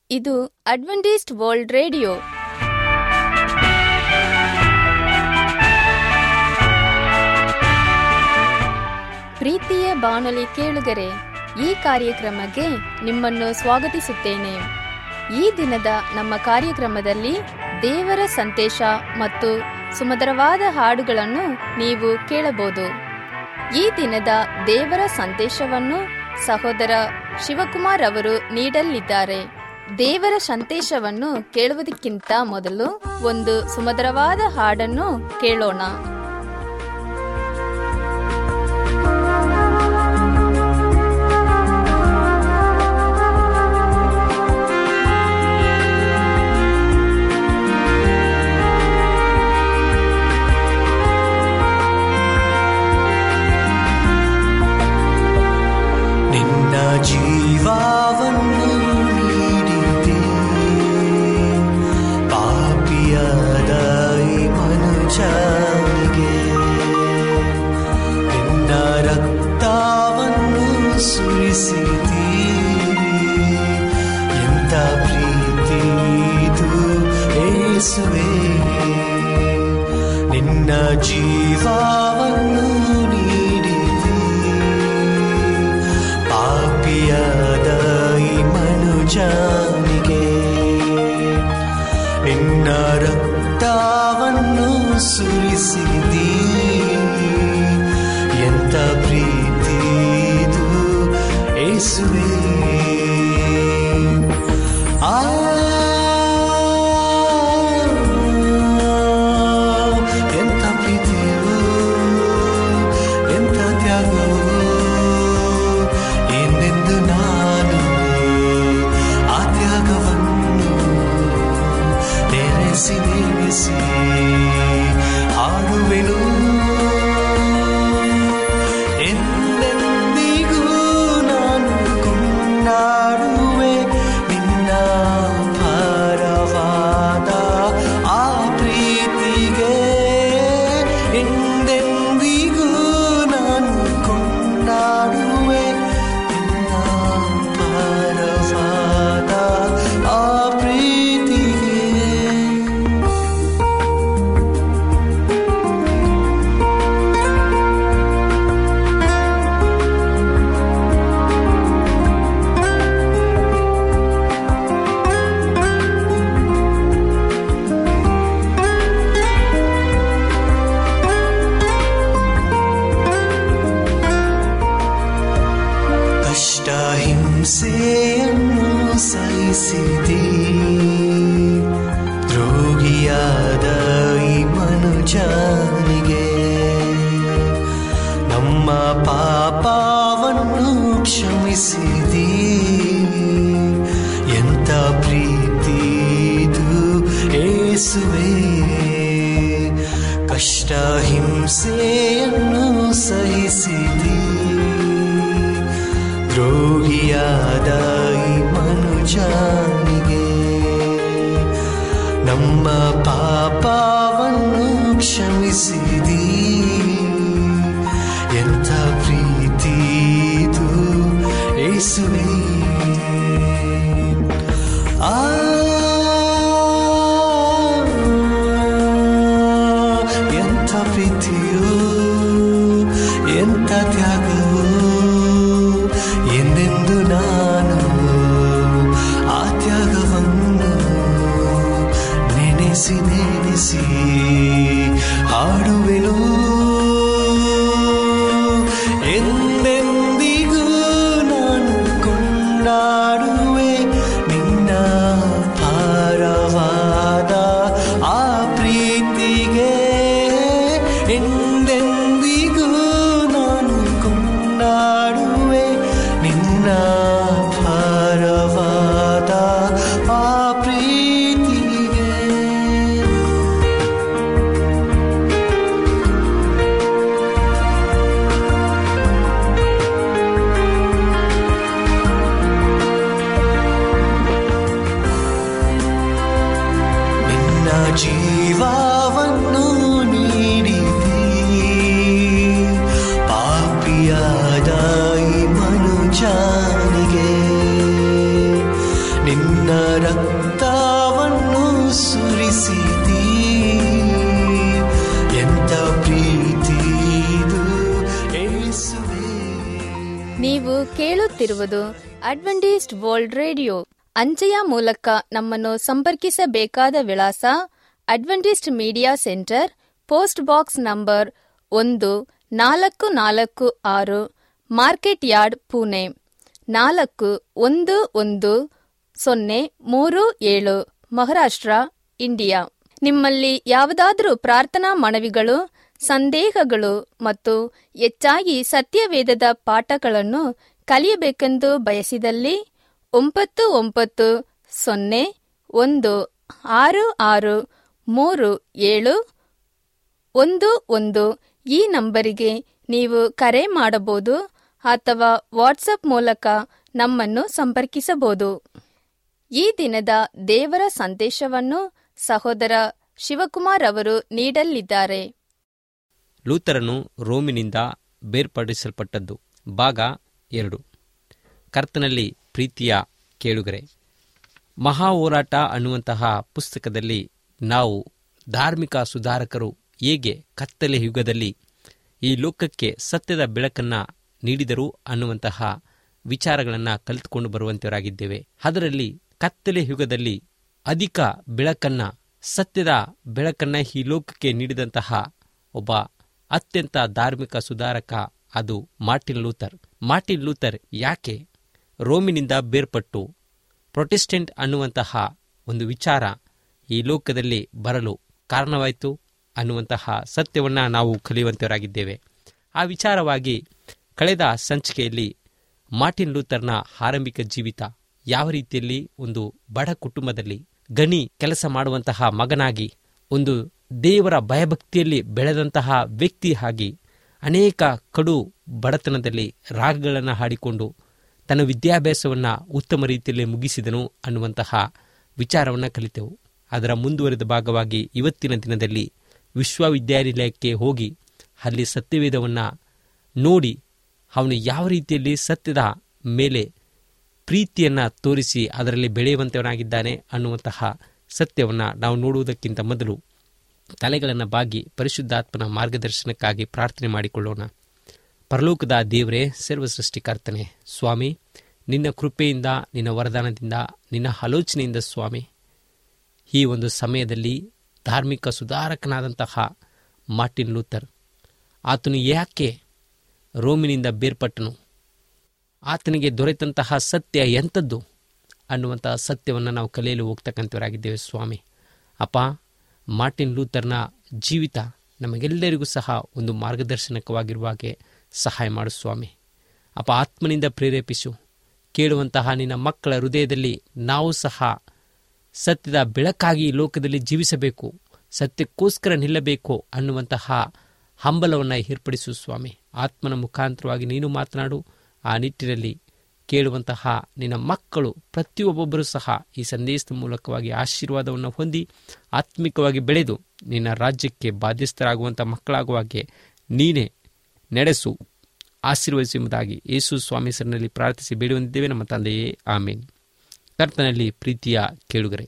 ಇದು Adventist world radio ಪ್ರೀತಿಯ ಬಾನುಲಿ ಕೇಳುಗರೆ ಈ ಕಾರ್ಯಕ್ರಮಕ್ಕೆ ನಿಮ್ಮನ್ನು ಸ್ವಾಗತಿಸುತ್ತೇನೆ ಈ ದಿನದ ನಮ್ಮ ಕಾರ್ಯಕ್ರಮದಲ್ಲಿ ದೇವರ ಸಂದೇಶ ಮತ್ತು ಸುಮಧುರವಾದ ಹಾಡುಗಳನ್ನು ನೀವು ಕೇಳಬಹುದು ಈ ದಿನದ ದೇವರ ಸಂದೇಶವನ್ನು ಸಹೋದರ ಶಿವಕುಮಾರ್ ಅವರು ನೀಡಲಿದ್ದಾರೆ ದೇವರ ಸಂದೇಶವನ್ನು ಕೇಳುವುದಕ್ಕಿಂತ ಮೊದಲು ಒಂದು ಸುಮಧುರವಾದ ಹಾಡನ್ನು ಕೇಳೋಣ ನಿನ್ನ ಜೀವವನ್ನು ನೀಡಿದೆ ಪಾಪಿಯಾದ ಈ ಮನುಜನಿಗೆ ನಿನ್ನ ರಕ್ತವನ್ನು ಸುರಿಸಿದಿ ಎಂತ ಪ್ರೀತಿ ಇದು ಏಸುವೆ ನಿನ್ನ ಜೀವವನ್ನು ನೀಡಿದೆ ಪಾಪಿಯಾದ ಈ ಮನುಜನಿಗೆ ನಿನ್ನ ರಕ್ತವನ್ನು ಸುರಿಸಿದಿ ಎಂತ ಪ್ರೀತಿ ಇದು ಏಸುವೆ ಆ ಎಂತ ಪ್ರೀತಿಯು ಎಂತ ತ್ಯಾಗವು ಎಂದೆಂದು ನಾನು ಆ ತ್ಯಾಗವನ್ನು ನೆನೆಸಿ ನೆನೆಸಿ ಹಾಡುವೆನು ಎಂದೆಂದಿಗೂ ನಾನು ಕೊಂಡಾಡುವೆ ನಿನ್ನ ಭಾರವಾದ ಆ ಪ್ರೀತಿಗೆ ಎಂದೆಂದಿಗೂ ನಾನು ಕೊಂಡಾಡುವೆ ನಿನ್ನ ಭಾರವಾದ ಆ ಪ್ರೀತಿಗೆ ಕಷ್ಟ ಹಿಂಸೆಯನ್ನು ಸಹಿಸಿದಿ ದ್ರೋಗಿಯಾದ ಈ ಮನುಜನಿಗೆ ನಮ್ಮ ಪಾಪವನ್ನು ಕ್ಷಮಿಸಿದಿ ಎಂತ ಪ್ರೀತಿ ಇದು ಏಸುವೆ ಕಷ್ಟ ಹಿಂಸೆಯನ್ನು ಸಹಿಸಿದಿ ದ್ರೋಹಿಯಾದ ಈ ಮನುಜನಿಗೆ ನಮ್ಮ ಪಾಪವನ್ನು ಕ್ಷಮಿಸಿದಿ ಎಂಥ ಪ್ರೀತಿ ಇದು ಏಸುವೆ ಆ ಎಂಥ ಪ್ರೀತಿಯು ಎಂಥ ತ್ಯಾಗವು ಎಂದೆಂದು ನಾನು ಆ ತ್ಯಾಗವನ್ನು ನೆನೆಸಿ ನೆನೆಸಿ ಹಾಡುವೆನು ಎಂದೆಂದಿಗೂ ನಾನು ಕೊಂಡಾಡುವೆ ನಿನ್ನ ನಿನ್ನ ರಕ್ತವನ್ನು ಸುರಿಸಿದಿ ಎಂತ ಪ್ರೀತಿ ಇದು ಏಸುವೆ ನೀವು ಕೇಳುತ್ತಿರುವುದು ಅಡ್ವೆಂಟಿಸ್ಟ್ ವರ್ಲ್ಡ್ ರೇಡಿಯೋ ಅಂಚೆಯ ಮೂಲಕ ನಮ್ಮನ್ನು ಸಂಪರ್ಕಿಸಬೇಕಾದ ವಿಳಾಸ adventist media centre post box number ಒಂದು ನಾಲ್ಕು ನಾಲ್ಕು ಆರು ಮಾರ್ಕೆಟ್ ಯಾರ್ಡ್ ಪುಣೆ ನಾಲ್ಕು ಒಂದು ಒಂದು ಸೊನ್ನೆ ಮೂರು ಏಳು ಮಹಾರಾಷ್ಟ್ರ ಇಂಡಿಯಾ ನಿಮ್ಮಲ್ಲಿ ಯಾವುದಾದರೂ ಪ್ರಾರ್ಥನಾ ಮನವಿಗಳು ಸಂದೇಹಗಳು ಮತ್ತು ಹೆಚ್ಚಾಗಿ ಸತ್ಯವೇದದ ಪಾಠಗಳನ್ನು ಕಲಿಯಬೇಕೆಂದು ಬಯಸಿದಲ್ಲಿ ಒಂಬತ್ತು ಒಂಬತ್ತು ಸೊನ್ನೆ ಒಂದು ಆರು ಆರು ಮೂರು ಏಳು ಒಂದು ಒಂದು ಈ ನಂಬರಿಗೆ ನೀವು ಕರೆ ಮಾಡಬಹುದು ಅಥವಾ ವಾಟ್ಸಪ್ ಮೂಲಕ ನಮ್ಮನ್ನು ಸಂಪರ್ಕಿಸಬಹುದು ಈ ದಿನದ ದೇವರ ಸಂದೇಶವನ್ನು ಸಹೋದರ ಶಿವಕುಮಾರ್ ಅವರು ನೀಡಲಿದ್ದಾರೆ ಲೂಥರನು ರೋಮಿನಿಂದ ಬೇರ್ಪಡಿಸಲ್ಪಟ್ಟದ್ದು ಭಾಗ ಎರಡು ಕರ್ತನಲ್ಲಿ ಪ್ರೀತಿಯ ಕೇಳುಗರೆ ಮಹಾ ಹೋರಾಟ ಅನ್ನುವಂತಹ ಪುಸ್ತಕದಲ್ಲಿ ನಾವು ಧಾರ್ಮಿಕ ಸುಧಾರಕರು ಹೇಗೆ ಕತ್ತಲೆ ಯುಗದಲ್ಲಿ ಈ ಲೋಕಕ್ಕೆ ಸತ್ಯದ ಬೆಳಕನ್ನು ನೀಡಿದರು ಅನ್ನುವಂತಹ ವಿಚಾರಗಳನ್ನು ಕಲಿತುಕೊಂಡು ಬರುವಂತವರಾಗಿದ್ದೇವೆ ಅದರಲ್ಲಿ ಕತ್ತಲೆ ಯುಗದಲ್ಲಿ ಅಧಿಕ ಬೆಳಕನ್ನ ಸತ್ಯದ ಬೆಳಕನ್ನ ಈ ಲೋಕಕ್ಕೆ ನೀಡಿದಂತಹ ಒಬ್ಬ ಅತ್ಯಂತ ಧಾರ್ಮಿಕ ಸುಧಾರಕ ಅದು ಮಾರ್ಟಿನ್ ಲೂಥರ್ ಮಾರ್ಟಿನ್ ಲೂಥರ್ ಯಾಕೆ ರೋಮಿನಿಂದ ಬೇರ್ಪಟ್ಟು ಪ್ರೊಟೆಸ್ಟೆಂಟ್ ಅನ್ನುವಂತಹ ಒಂದು ವಿಚಾರ ಈ ಲೋಕದಲ್ಲಿ ಬರಲು ಕಾರಣವಾಯಿತು ಅನ್ನುವಂತಹ ಸತ್ಯವನ್ನ ನಾವು ಕಲಿಯುವಂತವರಾಗಿದ್ದೇವೆ ಆ ವಿಚಾರವಾಗಿ ಕಳೆದ ಸಂಚಿಕೆಯಲ್ಲಿ ಮಾರ್ಟಿನ್ ಲೂಥರ್ನ ಆರಂಭಿಕ ಜೀವಿತ ಯಾವ ರೀತಿಯಲ್ಲಿ ಒಂದು ಬಡ ಕುಟುಂಬದಲ್ಲಿ ಗಣಿ ಕೆಲಸ ಮಾಡುವಂತಹ ಮಗನಾಗಿ ಒಂದು ದೇವರ ಭಯಭಕ್ತಿಯಲ್ಲಿ ಬೆಳೆದಂತಹ ವ್ಯಕ್ತಿ ಆಗಿ ಅನೇಕ ಕಡು ಬಡತನದಲ್ಲಿ ರಾಗಗಳನ್ನು ಹಾಡಿಕೊಂಡು ತನ್ನ ವಿದ್ಯಾಭ್ಯಾಸವನ್ನು ಉತ್ತಮ ರೀತಿಯಲ್ಲಿ ಮುಗಿಸಿದನು ಅನ್ನುವಂತಹ ವಿಚಾರವನ್ನು ಕಲಿತೆವು ಅದರ ಮುಂದುವರೆದ ಭಾಗವಾಗಿ ಇವತ್ತಿನ ದಿನದಲ್ಲಿ ವಿಶ್ವವಿದ್ಯಾನಿಲಯಕ್ಕೆ ಹೋಗಿ ಅಲ್ಲಿ ಸತ್ಯವೇದವನ್ನು ನೋಡಿ ಅವನು ಯಾವ ರೀತಿಯಲ್ಲಿ ಸತ್ಯದ ಮೇಲೆ ಪ್ರೀತಿಯನ್ನು ತೋರಿಸಿ ಅದರಲ್ಲಿ ಬೆಳೆಯುವಂತವನಾಗಿದ್ದಾನೆ ಅನ್ನುವಂತಹ ಸತ್ಯವನ್ನು ನಾವು ನೋಡುವುದಕ್ಕಿಂತ ಮೊದಲು ತಲೆಗಳನ್ನು ಬಾಗಿ ಪರಿಶುದ್ಧಾತ್ಮನ ಮಾರ್ಗದರ್ಶನಕ್ಕಾಗಿ ಪ್ರಾರ್ಥನೆ ಮಾಡಿಕೊಳ್ಳೋಣ ಪರಲೋಕದ ದೇವರೇ ಸರ್ವ ಸೃಷ್ಟಿಕರ್ತನೆ ಸ್ವಾಮಿ ನಿನ್ನ ಕೃಪೆಯಿಂದ ನಿನ್ನ ವರದಾನದಿಂದ ನಿನ್ನ ಆಲೋಚನೆಯಿಂದ ಸ್ವಾಮಿ ಈ ಒಂದು ಸಮಯದಲ್ಲಿ ಧಾರ್ಮಿಕ ಸುಧಾರಕನಾದಂತಹ ಮಾರ್ಟಿನ್ ಲೂಥರ್ ಆತನು ಯಾಕೆ ರೋಮಿನಿಂದ ಬೇರ್ಪಟ್ಟನು ಆತನಿಗೆ ದೊರೆತಂತಹ ಸತ್ಯ ಎಂಥದ್ದು ಅನ್ನುವಂತಹ ಸತ್ಯವನ್ನು ನಾವು ಕಲಿಯಲು ಹೋಗ್ತಕ್ಕಂಥವರಾಗಿದ್ದೇವೆ ಸ್ವಾಮಿ ಅಪ್ಪ ಮಾರ್ಟಿನ್ ಲೂಥರ್ನ ಜೀವಿತ ನಮಗೆಲ್ಲರಿಗೂ ಸಹ ಒಂದು ಮಾರ್ಗದರ್ಶನಕವಾಗಿರುವ ಹಾಗೆ ಸಹಾಯ ಮಾಡು ಸ್ವಾಮಿ ಅಪ್ಪ ಆತ್ಮನಿಂದ ಪ್ರೇರೇಪಿಸು ಕೇಳುವಂತಹ ನಿನ್ನ ಮಕ್ಕಳ ಹೃದಯದಲ್ಲಿ ನಾವು ಸಹ ಸತ್ಯದ ಬೆಳಕಾಗಿ ಈ ಲೋಕದಲ್ಲಿ ಜೀವಿಸಬೇಕು ಸತ್ಯಕ್ಕೋಸ್ಕರ ನಿಲ್ಲಬೇಕು ಅನ್ನುವಂತಹ ಹಂಬಲವನ್ನು ಏರ್ಪಡಿಸು ಸ್ವಾಮಿ ಆತ್ಮನ ಮುಖಾಂತರವಾಗಿ ನೀನು ಮಾತನಾಡು ಆ ನಿಟ್ಟಿನಲ್ಲಿ ಕೇಳುವಂತಹ ನಿನ್ನ ಮಕ್ಕಳು ಪ್ರತಿಯೊಬ್ಬೊಬ್ಬರೂ ಸಹ ಈ ಸಂದೇಶದ ಮೂಲಕವಾಗಿ ಆಶೀರ್ವಾದವನ್ನು ಹೊಂದಿ ಆತ್ಮಿಕವಾಗಿ ಬೆಳೆದು ನಿನ್ನ ರಾಜ್ಯಕ್ಕೆ ಬಾಧ್ಯಸ್ಥರಾಗುವಂಥ ಮಕ್ಕಳಾಗುವಾಗೆ ನೀನೇ ನಡೆಸು ಆಶೀರ್ವದಿಸುವುದಾಗಿ ಯೇಸು ಸ್ವಾಮಿ ಹೆಸರಿನಲ್ಲಿ ಪ್ರಾರ್ಥಿಸಿ ಬೇಡುವಂತಿದ್ದೇವೆ ನಮ್ಮ ತಂದೆಯೇ ಆಮೇನ್ ಕರ್ತನಲ್ಲಿ ಪ್ರೀತಿಯ ಕೇಳುಗರೆ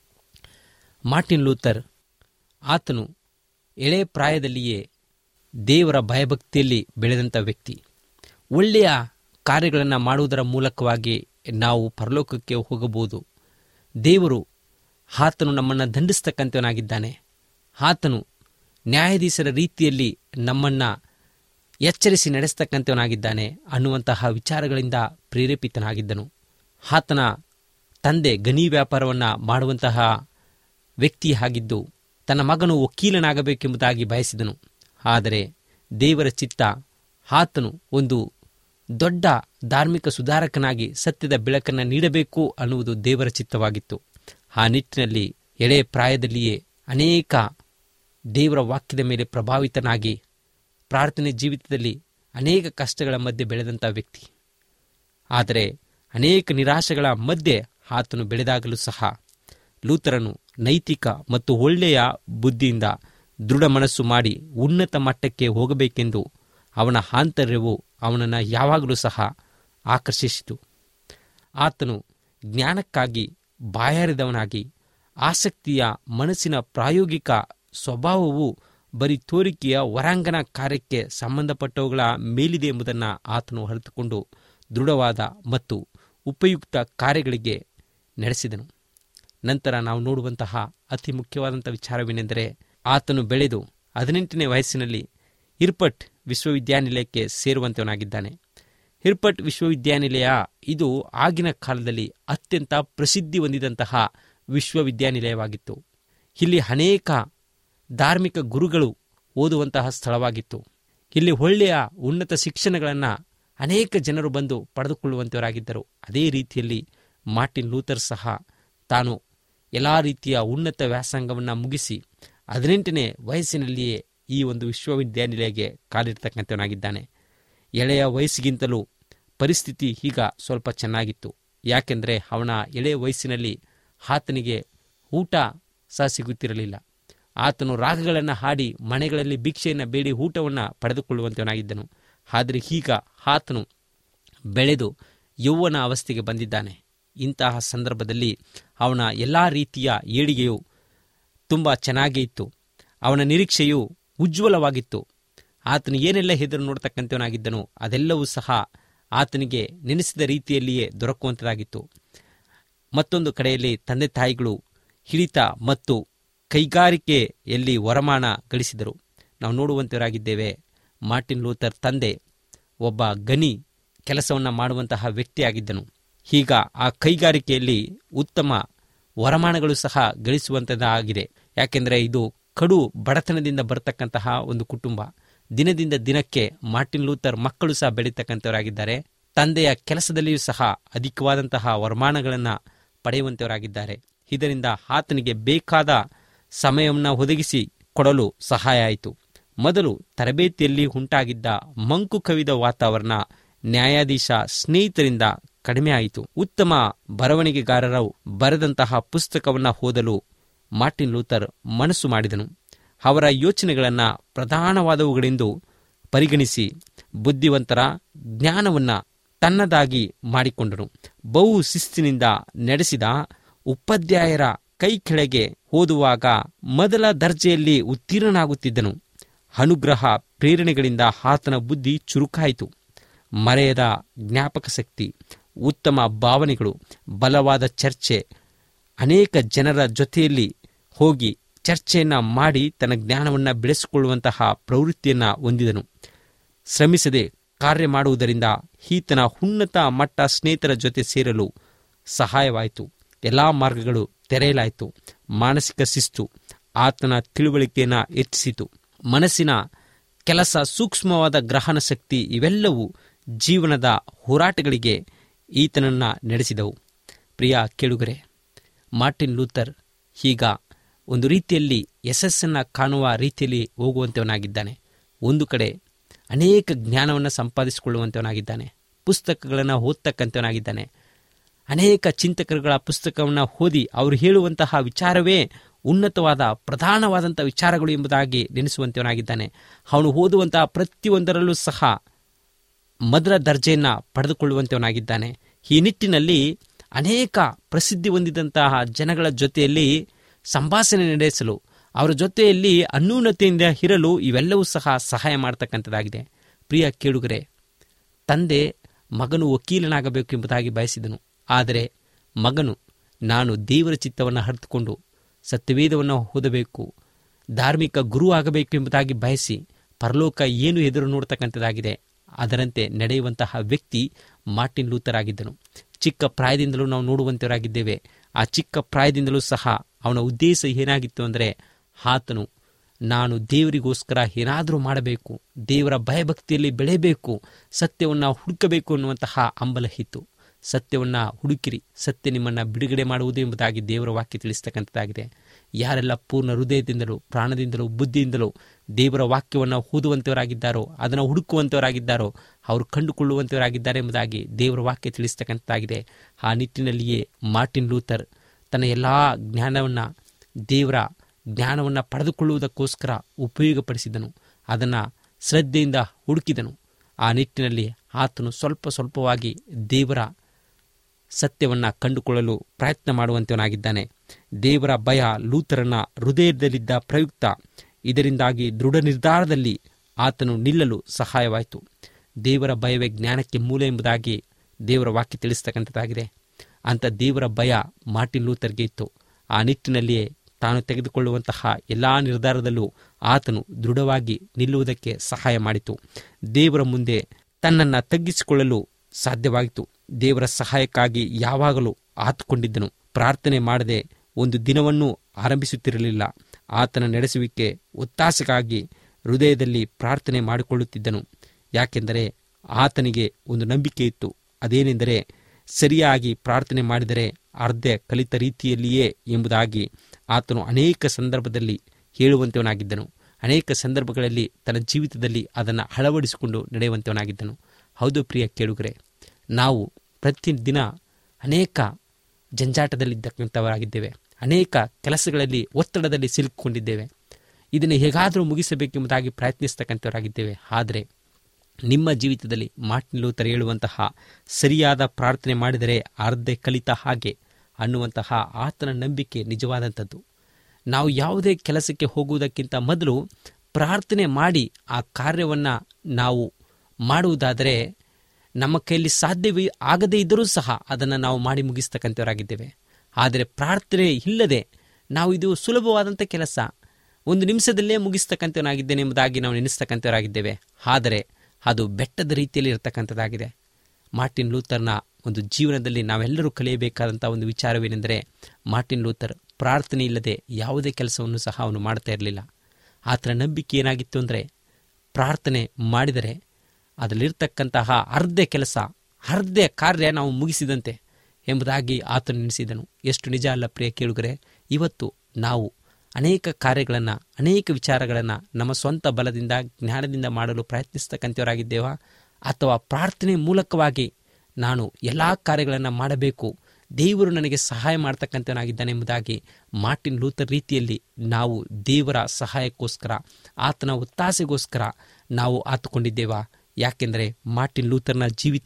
ಮಾರ್ಟಿನ್ ಲೂಥರ್ ಆತನು ಎಳೆ ಪ್ರಾಯದಲ್ಲಿಯೇ ದೇವರ ಭಯಭಕ್ತಿಯಲ್ಲಿ ಬೆಳೆದಂಥ ವ್ಯಕ್ತಿ ಒಳ್ಳೆಯ ಕಾರ್ಯಗಳನ್ನು ಮಾಡುವುದರ ಮೂಲಕವಾಗಿ ನಾವು ಪರಲೋಕಕ್ಕೆ ಹೋಗಬಹುದು ದೇವರು ಆತನು ನಮ್ಮನ್ನು ದಂಡಿಸ್ತಕ್ಕಂಥವನಾಗಿದ್ದಾನೆ ಆತನು ನ್ಯಾಯಾಧೀಶರ ರೀತಿಯಲ್ಲಿ ನಮ್ಮನ್ನು ಎಚ್ಚರಿಸಿ ನಡೆಸ್ತಕ್ಕಂಥವನಾಗಿದ್ದಾನೆ ಅನ್ನುವಂತಹ ವಿಚಾರಗಳಿಂದ ಪ್ರೇರೇಪಿತನಾಗಿದ್ದನು ಆತನ ತಂದೆ ಗನಿ ವ್ಯಾಪಾರವನ್ನು ಮಾಡುವಂತಹ ವ್ಯಕ್ತಿ ಆಗಿದ್ದು ತನ್ನ ಮಗನು ವಕೀಲನಾಗಬೇಕೆಂಬುದಾಗಿ ಬಯಸಿದನು ಆದರೆ ದೇವರ ಚಿತ್ತ ಆತನು ಒಂದು ದೊಡ್ಡ ಧಾರ್ಮಿಕ ಸುಧಾರಕನಾಗಿ ಸತ್ಯದ ಬೆಳಕನ್ನು ನೀಡಬೇಕು ಅನ್ನುವುದು ದೇವರ ಚಿತ್ತವಾಗಿತ್ತು ಆ ನಿಟ್ಟಿನಲ್ಲಿ ಎಳೆ ಪ್ರಾಯದಲ್ಲಿಯೇ ಅನೇಕ ದೇವರ ವಾಕ್ಯದ ಮೇಲೆ ಪ್ರಭಾವಿತನಾಗಿ ಪ್ರಾರ್ಥನೆ ಜೀವಿತದಲ್ಲಿ ಅನೇಕ ಕಷ್ಟಗಳ ಮಧ್ಯೆ ಬೆಳೆದಂಥ ವ್ಯಕ್ತಿ ಆದರೆ ಅನೇಕ ನಿರಾಶೆಗಳ ಮಧ್ಯೆ ಆತನು ಬೆಳೆದಾಗಲೂ ಸಹ ಲೂತರನು ನೈತಿಕ ಮತ್ತು ಒಳ್ಳೆಯ ಬುದ್ಧಿಯಿಂದ ದೃಢ ಮನಸ್ಸು ಮಾಡಿ ಉನ್ನತ ಮಟ್ಟಕ್ಕೆ ಹೋಗಬೇಕೆಂದು ಅವನ ಆಂತರ್ಯವು ಅವನನ್ನು ಯಾವಾಗಲೂ ಸಹ ಆಕರ್ಷಿಸಿತು ಆತನು ಜ್ಞಾನಕ್ಕಾಗಿ ಬಾಯಾರಿದವನಾಗಿ ಆಸಕ್ತಿಯ ಮನಸ್ಸಿನ ಪ್ರಾಯೋಗಿಕ ಸ್ವಭಾವವು ಬರೀ ತೋರಿಕೆಯ ಹೊರಾಂಗಣ ಕಾರ್ಯಕ್ಕೆ ಸಂಬಂಧಪಟ್ಟವುಗಳ ಮೇಲಿದೆ ಎಂಬುದನ್ನು ಆತನು ಅರಿತುಕೊಂಡು ದೃಢವಾದ ಮತ್ತು ಉಪಯುಕ್ತ ಕಾರ್ಯಗಳಿಗೆ ನಡೆಸಿದನು ನಂತರ ನಾವು ನೋಡುವಂತಹ ಅತಿ ಮುಖ್ಯವಾದಂಥ ವಿಚಾರವೇನೆಂದರೆ ಆತನು ಬೆಳೆದು ಹದಿನೆಂಟನೇ ವಯಸ್ಸಿನಲ್ಲಿ ಹಿರ್ಪಟ್ ವಿಶ್ವವಿದ್ಯಾನಿಲಯಕ್ಕೆ ಸೇರುವಂತವನಾಗಿದ್ದಾನೆ ಹಿರ್ಪಟ್ ವಿಶ್ವವಿದ್ಯಾನಿಲಯ ಇದು ಆಗಿನ ಕಾಲದಲ್ಲಿ ಅತ್ಯಂತ ಪ್ರಸಿದ್ಧಿ ಹೊಂದಿದಂತಹ ವಿಶ್ವವಿದ್ಯಾನಿಲಯವಾಗಿತ್ತು ಇಲ್ಲಿ ಅನೇಕ ಧಾರ್ಮಿಕ ಗುರುಗಳು ಓದುವಂತಹ ಸ್ಥಳವಾಗಿತ್ತು ಇಲ್ಲಿ ಒಳ್ಳೆಯ ಉನ್ನತ ಶಿಕ್ಷಣಗಳನ್ನು ಅನೇಕ ಜನರು ಬಂದು ಪಡೆದುಕೊಳ್ಳುವಂತವರಾಗಿದ್ದರು ಅದೇ ರೀತಿಯಲ್ಲಿ ಮಾರ್ಟಿನ್ ಲೂಥರ್ ಸಹ ತಾನು ಎಲ್ಲ ರೀತಿಯ ಉನ್ನತ ವ್ಯಾಸಂಗವನ್ನು ಮುಗಿಸಿ ಹದಿನೆಂಟನೇ ವಯಸ್ಸಿನಲ್ಲಿಯೇ ಈ ಒಂದು ವಿಶ್ವವಿದ್ಯಾನಿಲಯಕ್ಕೆ ಕಾಲಿರ್ತಕ್ಕಂಥವನಾಗಿದ್ದಾನೆ ಎಳೆಯ ವಯಸ್ಸಿಗಿಂತಲೂ ಪರಿಸ್ಥಿತಿ ಈಗ ಸ್ವಲ್ಪ ಚೆನ್ನಾಗಿತ್ತು ಯಾಕೆಂದರೆ ಅವನ ಎಳೆಯ ವಯಸ್ಸಿನಲ್ಲಿ ಆತನಿಗೆ ಊಟ ಸಹ ಸಿಗುತ್ತಿರಲಿಲ್ಲ ಆತನು ರಾಗಗಳನ್ನು ಹಾಡಿ ಮನೆಗಳಲ್ಲಿ ಭಿಕ್ಷೆಯನ್ನು ಬೇಡಿ ಊಟವನ್ನು ಪಡೆದುಕೊಳ್ಳುವಂತವನಾಗಿದ್ದನು ಆದರೆ ಈಗ ಆತನು ಬೆಳೆದು ಯೌವನ ಅವಸ್ಥೆಗೆ ಬಂದಿದ್ದಾನೆ ಇಂತಹ ಸಂದರ್ಭದಲ್ಲಿ ಅವನ ಎಲ್ಲ ರೀತಿಯ ಏಳಿಗೆಯು ತುಂಬ ಚೆನ್ನಾಗೇ ಇತ್ತು ಅವನ ನಿರೀಕ್ಷೆಯು ಉಜ್ವಲವಾಗಿತ್ತು ಆತನು ಏನೆಲ್ಲ ಹೆದರು ನೋಡ್ತಕ್ಕಂಥವನಾಗಿದ್ದನು ಅದೆಲ್ಲವೂ ಸಹ ಆತನಿಗೆ ನೆನೆಸಿದ ರೀತಿಯಲ್ಲಿಯೇ ದೊರಕುವಂಥದ್ದಾಗಿತ್ತು ಮತ್ತೊಂದು ಕಡೆಯಲ್ಲಿ ತಂದೆ ತಾಯಿಗಳು ಹಿಡಿತ ಮತ್ತು ಕೈಗಾರಿಕೆಯಲ್ಲಿ ವರಮಾನ ಗಳಿಸಿದರು ನಾವು ನೋಡುವಂತವರಾಗಿದ್ದೇವೆ ಮಾರ್ಟಿನ್ ಲೂಥರ್ ತಂದೆ ಒಬ್ಬ ಗನಿ ಕೆಲಸವನ್ನು ಮಾಡುವಂತಹ ವ್ಯಕ್ತಿಯಾಗಿದ್ದನು ಈಗ ಆ ಕೈಗಾರಿಕೆಯಲ್ಲಿ ಉತ್ತಮ ವರಮಾನಗಳು ಸಹ ಗಳಿಸುವಂಥದ್ದಾಗಿದೆ ಯಾಕೆಂದರೆ ಇದು ಕಡು ಬಡತನದಿಂದ ಬರತಕ್ಕಂತಹ ಒಂದು ಕುಟುಂಬ ದಿನದಿಂದ ದಿನಕ್ಕೆ ಮಾರ್ಟಿನ್ ಲೂಥರ್ ಮಕ್ಕಳು ಸಹ ಬೆಳೀತಕ್ಕಂಥವರಾಗಿದ್ದಾರೆ ತಂದೆಯ ಕೆಲಸದಲ್ಲಿಯೂ ಸಹ ಅಧಿಕವಾದಂತಹ ವರಮಾನಗಳನ್ನು ಪಡೆಯುವಂಥವರಾಗಿದ್ದಾರೆ ಇದರಿಂದ ಆತನಿಗೆ ಬೇಕಾದ ಸಮಯವನ್ನು ಒದಗಿಸಿ ಕೊಡಲು ಸಹಾಯ ಆಯಿತು ಮೊದಲು ತರಬೇತಿಯಲ್ಲಿ ಉಂಟಾಗಿದ್ದ ಮಂಕು ಕವಿದ ವಾತಾವರಣ ನ್ಯಾಯಾಧೀಶ ಸ್ನೇಹಿತರಿಂದ ಕಡಿಮೆ ಆಯಿತು ಉತ್ತಮ ಬರವಣಿಗೆಗಾರರು ಬರೆದಂತಹ ಪುಸ್ತಕವನ್ನು ಓದಲು ಮಾರ್ಟಿನ್ ಲೂಥರ್ ಮನಸ್ಸು ಮಾಡಿದನು ಅವರ ಯೋಚನೆಗಳನ್ನು ಪ್ರಧಾನವಾದವುಗಳೆಂದು ಪರಿಗಣಿಸಿ ಬುದ್ಧಿವಂತರ ಜ್ಞಾನವನ್ನು ತನ್ನದಾಗಿ ಮಾಡಿಕೊಂಡನು ಬಹು ಶಿಸ್ತಿನಿಂದ ನಡೆಸಿದ ಉಪಾಧ್ಯಾಯರ ಕೈ ಕೆಳಗೆ ಓದುವಾಗ ಮೊದಲ ದರ್ಜೆಯಲ್ಲಿ ಉತ್ತೀರ್ಣನಾಗುತ್ತಿದ್ದನು ಅನುಗ್ರಹ ಪ್ರೇರಣೆಗಳಿಂದ ಆತನ ಬುದ್ಧಿ ಚುರುಕಾಯಿತು ಮರೆಯದ ಜ್ಞಾಪಕ ಶಕ್ತಿ ಉತ್ತಮ ಭಾವನೆಗಳು ಬಲವಾದ ಚರ್ಚೆ ಅನೇಕ ಜನರ ಜೊತೆಯಲ್ಲಿ ಹೋಗಿ ಚರ್ಚೆಯನ್ನು ಮಾಡಿ ತನ್ನ ಜ್ಞಾನವನ್ನು ಬೆಳೆಸಿಕೊಳ್ಳುವಂತಹ ಪ್ರವೃತ್ತಿಯನ್ನು ಹೊಂದಿದನು ಶ್ರಮಿಸದೆ ಕಾರ್ಯ ಮಾಡುವುದರಿಂದ ಈತನ ಉನ್ನತ ಮಟ್ಟ ಸ್ನೇಹಿತರ ಜೊತೆ ಸೇರಲು ಸಹಾಯವಾಯಿತು ಎಲ್ಲ ಮಾರ್ಗಗಳು ತೆರೆಯಲಾಯಿತು ಮಾನಸಿಕ ಶಿಸ್ತು ಆತನ ತಿಳುವಳಿಕೆಯನ್ನು ಹೆಚ್ಚಿಸಿತು ಮನಸ್ಸಿನ ಕೆಲಸ ಸೂಕ್ಷ್ಮವಾದ ಗ್ರಹಣ ಶಕ್ತಿ ಇವೆಲ್ಲವೂ ಜೀವನದ ಹೋರಾಟಗಳಿಗೆ ಈತನನ್ನು ನಡೆಸಿದವು ಪ್ರಿಯ ಕೇಳುಗರೆ ಮಾರ್ಟಿನ್ ಲೂಥರ್ ಈಗ ಒಂದು ರೀತಿಯಲ್ಲಿ ಯಶಸ್ಸನ್ನು ಕಾಣುವ ರೀತಿಯಲ್ಲಿ ಹೋಗುವಂಥವನಾಗಿದ್ದಾನೆ ಒಂದು ಕಡೆ ಅನೇಕ ಜ್ಞಾನವನ್ನು ಸಂಪಾದಿಸಿಕೊಳ್ಳುವಂಥವನಾಗಿದ್ದಾನೆ ಪುಸ್ತಕಗಳನ್ನು ಓದ್ತಕ್ಕಂಥವನಾಗಿದ್ದಾನೆ ಅನೇಕ ಚಿಂತಕರುಗಳ ಪುಸ್ತಕವನ್ನು ಓದಿ ಅವರು ಹೇಳುವಂತಹ ವಿಚಾರವೇ ಉನ್ನತವಾದ ಪ್ರಧಾನವಾದಂಥ ವಿಚಾರಗಳು ಎಂಬುದಾಗಿ ನೆನೆಸುವಂಥವನಾಗಿದ್ದಾನೆ ಅವನು ಓದುವಂತಹ ಪ್ರತಿಯೊಂದರಲ್ಲೂ ಸಹ ಮೊದಲ ದರ್ಜೆಯನ್ನು ಪಡೆದುಕೊಳ್ಳುವಂಥವನಾಗಿದ್ದಾನೆ ಈ ನಿಟ್ಟಿನಲ್ಲಿ ಅನೇಕ ಪ್ರಸಿದ್ಧಿ ಹೊಂದಿದಂತಹ ಜನಗಳ ಜೊತೆಯಲ್ಲಿ ಸಂಭಾಷಣೆ ನಡೆಸಲು ಅವರ ಜೊತೆಯಲ್ಲಿ ಅನ್ಯೂನತೆಯಿಂದ ಇರಲು ಇವೆಲ್ಲವೂ ಸಹ ಸಹಾಯ ಮಾಡ್ತಕ್ಕಂಥದ್ದಾಗಿದೆ ಪ್ರಿಯ ಕೇಳುಗರೆ ತಂದೆ ಮಗನು ವಕೀಲನಾಗಬೇಕು ಎಂಬುದಾಗಿ ಬಯಸಿದನು ಆದರೆ ಮಗನು ನಾನು ದೇವರ ಚಿತ್ತವನ್ನು ಅರಿತುಕೊಂಡು ಸತ್ಯವೇದವನ್ನು ಓದಬೇಕು ಧಾರ್ಮಿಕ ಗುರು ಆಗಬೇಕು ಎಂಬುದಾಗಿ ಬಯಸಿ ಪರಲೋಕ ಏನು ಎದುರು ನೋಡ್ತಕ್ಕಂಥದ್ದಾಗಿದೆ ಅದರಂತೆ ನಡೆಯುವಂತಹ ವ್ಯಕ್ತಿ ಮಾರ್ಟಿನ್ ಲೂಥರ್ ಆಗಿದ್ದನು ಚಿಕ್ಕ ಪ್ರಾಯದಿಂದಲೂ ನಾವು ನೋಡುವಂತವರಾಗಿದ್ದೇವೆ ಆ ಚಿಕ್ಕ ಪ್ರಾಯದಿಂದಲೂ ಸಹ ಅವನ ಉದ್ದೇಶ ಏನಾಗಿತ್ತು ಅಂದರೆ ಆತನು ನಾನು ದೇವರಿಗೋಸ್ಕರ ಏನಾದರೂ ಮಾಡಬೇಕು ದೇವರ ಭಯಭಕ್ತಿಯಲ್ಲಿ ಬೆಳೆಯಬೇಕು ಸತ್ಯವನ್ನು ಹುಡುಕಬೇಕು ಅನ್ನುವಂತಹ ಹಂಬಲ ಇತ್ತು ಸತ್ಯವನ್ನು ಹುಡುಕಿರಿ ಸತ್ಯ ನಿಮ್ಮನ್ನು ಬಿಡುಗಡೆ ಮಾಡುವುದು ಎಂಬುದಾಗಿ ದೇವರ ವಾಕ್ಯ ತಿಳಿಸ್ತಕ್ಕಂಥದ್ದಾಗಿದೆ ಯಾರೆಲ್ಲ ಪೂರ್ಣ ಹೃದಯದಿಂದಲೂ ಪ್ರಾಣದಿಂದಲೂ ಬುದ್ಧಿಯಿಂದಲೂ ದೇವರ ವಾಕ್ಯವನ್ನು ಓದುವಂಥವರಾಗಿದ್ದಾರೋ ಅದನ್ನು ಹುಡುಕುವಂಥವರಾಗಿದ್ದಾರೋ ಅವರು ಕಂಡುಕೊಳ್ಳುವಂಥವರಾಗಿದ್ದಾರೆ ಎಂಬುದಾಗಿ ದೇವರ ವಾಕ್ಯ ತಿಳಿಸ್ತಕ್ಕಂಥದ್ದಾಗಿದೆ ಆ ನಿಟ್ಟಿನಲ್ಲಿಯೇ ಮಾರ್ಟಿನ್ ಲೂಥರ್ ತನ್ನ ಎಲ್ಲ ಜ್ಞಾನವನ್ನು ದೇವರ ಜ್ಞಾನವನ್ನು ಪಡೆದುಕೊಳ್ಳುವುದಕ್ಕೋಸ್ಕರ ಉಪಯೋಗಪಡಿಸಿದನು ಅದನ್ನು ಶ್ರದ್ಧೆಯಿಂದ ಹುಡುಕಿದನು ಆ ನಿಟ್ಟಿನಲ್ಲಿ ಆತನು ಸ್ವಲ್ಪ ಸ್ವಲ್ಪವಾಗಿ ದೇವರ ಸತ್ಯವನ್ನು ಕಂಡುಕೊಳ್ಳಲು ಪ್ರಯತ್ನ ಮಾಡುವಂತವನಾಗಿದ್ದಾನೆ ದೇವರ ಭಯ ಲೂಥರನ ಹೃದಯದಲ್ಲಿದ್ದ ಪ್ರಯುಕ್ತ ಇದರಿಂದಾಗಿ ದೃಢ ನಿರ್ಧಾರದಲ್ಲಿ ಆತನು ನಿಲ್ಲಲು ಸಹಾಯವಾಯಿತು ದೇವರ ಭಯವೇ ಜ್ಞಾನಕ್ಕೆ ಮೂಲ ಎಂಬುದಾಗಿ ದೇವರ ವಾಕ್ಯ ತಿಳಿಸ್ತಕ್ಕಂಥದ್ದಾಗಿದೆ ಅಂತ ದೇವರ ಭಯ ಮಾರ್ಟಿನ್ ಲೂಥರ್ಗೆ ಇತ್ತು ಆ ನಿಟ್ಟಿನಲ್ಲಿಯೇ ತಾನು ತೆಗೆದುಕೊಳ್ಳುವಂತಹ ಎಲ್ಲ ನಿರ್ಧಾರದಲ್ಲೂ ಆತನು ದೃಢವಾಗಿ ನಿಲ್ಲುವುದಕ್ಕೆ ಸಹಾಯ ಮಾಡಿತು ದೇವರ ಮುಂದೆ ತನ್ನನ್ನು ತಗ್ಗಿಸಿಕೊಳ್ಳಲು ಸಾಧ್ಯವಾಯಿತು ದೇವರ ಸಹಾಯಕ್ಕಾಗಿ ಯಾವಾಗಲೂ ಆತುಕೊಂಡಿದ್ದನು ಪ್ರಾರ್ಥನೆ ಮಾಡದೆ ಒಂದು ದಿನವನ್ನೂ ಆರಂಭಿಸುತ್ತಿರಲಿಲ್ಲ ಆತನ ನಡೆಸುವಿಕೆ ಒತ್ತಾಸೆಗಾಗಿ ಹೃದಯದಲ್ಲಿ ಪ್ರಾರ್ಥನೆ ಮಾಡಿಕೊಳ್ಳುತ್ತಿದ್ದನು ಯಾಕೆಂದರೆ ಆತನಿಗೆ ಒಂದು ನಂಬಿಕೆ ಇತ್ತು ಅದೇನೆಂದರೆ ಸರಿಯಾಗಿ ಪ್ರಾರ್ಥನೆ ಮಾಡಿದರೆ ಅರ್ಧ ಕಲಿತ ರೀತಿಯಲ್ಲಿಯೇ ಎಂಬುದಾಗಿ ಆತನು ಅನೇಕ ಸಂದರ್ಭದಲ್ಲಿ ಹೇಳುವಂತವನಾಗಿದ್ದನು ಅನೇಕ ಸಂದರ್ಭಗಳಲ್ಲಿ ತನ್ನ ಜೀವಿತದಲ್ಲಿ ಅದನ್ನು ಅಳವಡಿಸಿಕೊಂಡು ನಡೆಯುವಂತವನಾಗಿದ್ದನು ಹೌದು ಪ್ರಿಯ ಕೇಳುಗರೆ ನಾವು ಪ್ರತಿದಿನ ಅನೇಕ ಜಂಜಾಟದಲ್ಲಿದ್ದಕ್ಕಂಥವರಾಗಿದ್ದೇವೆ ಅನೇಕ ಕೆಲಸಗಳಲ್ಲಿ ಒತ್ತಡದಲ್ಲಿ ಸಿಲುಕಿಕೊಂಡಿದ್ದೇವೆ ಇದನ್ನು ಹೇಗಾದರೂ ಮುಗಿಸಬೇಕೆಂಬುದಾಗಿ ಪ್ರಯತ್ನಿಸ್ತಕ್ಕಂಥವರಾಗಿದ್ದೇವೆ ಆದರೆ ನಿಮ್ಮ ಜೀವಿತದಲ್ಲಿ ಮಾರ್ಟಿನ್ ಲೂಥರ್ ಹೇಳುವಂತಹ ಸರಿಯಾದ ಪ್ರಾರ್ಥನೆ ಮಾಡಿದರೆ ಅರ್ಧ ಕಲಿತ ಹಾಗೆ ಅನ್ನುವಂತಹ ಆತನ ನಂಬಿಕೆ ನಿಜವಾದಂಥದ್ದು ನಾವು ಯಾವುದೇ ಕೆಲಸಕ್ಕೆ ಹೋಗುವುದಕ್ಕಿಂತ ಮೊದಲು ಪ್ರಾರ್ಥನೆ ಮಾಡಿ ಆ ಕಾರ್ಯವನ್ನು ನಾವು ಮಾಡುವುದಾದರೆ ನಮ್ಮ ಕೈಯಲ್ಲಿ ಸಾಧ್ಯವೇ ಆಗದೇ ಇದ್ದರೂ ಸಹ ಅದನ್ನು ನಾವು ಮಾಡಿ ಮುಗಿಸ್ತಕ್ಕಂಥವರಾಗಿದ್ದೇವೆ ಆದರೆ ಪ್ರಾರ್ಥನೆ ಇಲ್ಲದೆ ನಾವು ಇದು ಸುಲಭವಾದಂಥ ಕೆಲಸ ಒಂದು ನಿಮಿಷದಲ್ಲೇ ಮುಗಿಸ್ತಕ್ಕಂಥವನಾಗಿದ್ದೇನೆ ಎಂಬುದಾಗಿ ನಾವು ನೆನೆಸ್ತಕ್ಕಂಥವರಾಗಿದ್ದೇವೆ ಆದರೆ ಅದು ಬೆಟ್ಟದ ರೀತಿಯಲ್ಲಿ ಇರತಕ್ಕಂಥದ್ದಾಗಿದೆ ಮಾರ್ಟಿನ್ ಲೂಥರ್ನ ಒಂದು ಜೀವನದಲ್ಲಿ ನಾವೆಲ್ಲರೂ ಕಲಿಯಬೇಕಾದಂಥ ಒಂದು ವಿಚಾರವೇನೆಂದರೆ ಮಾರ್ಟಿನ್ ಲೂಥರ್ ಪ್ರಾರ್ಥನೆ ಇಲ್ಲದೆ ಯಾವುದೇ ಕೆಲಸವನ್ನು ಸಹ ಅವನು ಮಾಡ್ತಾ ಇರಲಿಲ್ಲ ಆತನ ನಂಬಿಕೆ ಏನಾಗಿತ್ತು ಅಂದರೆ ಪ್ರಾರ್ಥನೆ ಮಾಡಿದರೆ ಅದರಲ್ಲಿರ್ತಕ್ಕಂತಹ ಅರ್ಧ ಕೆಲಸ ಅರ್ಧ ಕಾರ್ಯ ನಾವು ಮುಗಿಸಿದಂತೆ ಎಂಬುದಾಗಿ ಆತನು ನೆನೆಸಿದನು ಎಷ್ಟು ನಿಜ ಅಲ್ಲ ಪ್ರಿಯ ಕೇಳುಗರೆ ಇವತ್ತು ನಾವು ಅನೇಕ ಕಾರ್ಯಗಳನ್ನು ಅನೇಕ ವಿಚಾರಗಳನ್ನು ನಮ್ಮ ಸ್ವಂತ ಬಲದಿಂದ ಜ್ಞಾನದಿಂದ ಮಾಡಲು ಪ್ರಯತ್ನಿಸ್ತಕ್ಕಂಥವರಾಗಿದ್ದೇವಾ ಅಥವಾ ಪ್ರಾರ್ಥನೆ ಮೂಲಕವಾಗಿ ನಾನು ಎಲ್ಲ ಕಾರ್ಯಗಳನ್ನು ಮಾಡಬೇಕು ದೇವರು ನನಗೆ ಸಹಾಯ ಮಾಡ್ತಕ್ಕಂಥವನಾಗಿದ್ದಾನೆ ಎಂಬುದಾಗಿ ಮಾರ್ಟಿನ್ ಲೂಥರ್ ರೀತಿಯಲ್ಲಿ ನಾವು ದೇವರ ಸಹಾಯಕ್ಕೋಸ್ಕರ ಆತನ ಒತ್ತಾಸೆಗೋಸ್ಕರ ನಾವು ಆತುಕೊಂಡಿದ್ದೇವಾ ಯಾಕೆಂದರೆ ಮಾರ್ಟಿನ್ ಲೂಥರ್ನ ಜೀವಿತ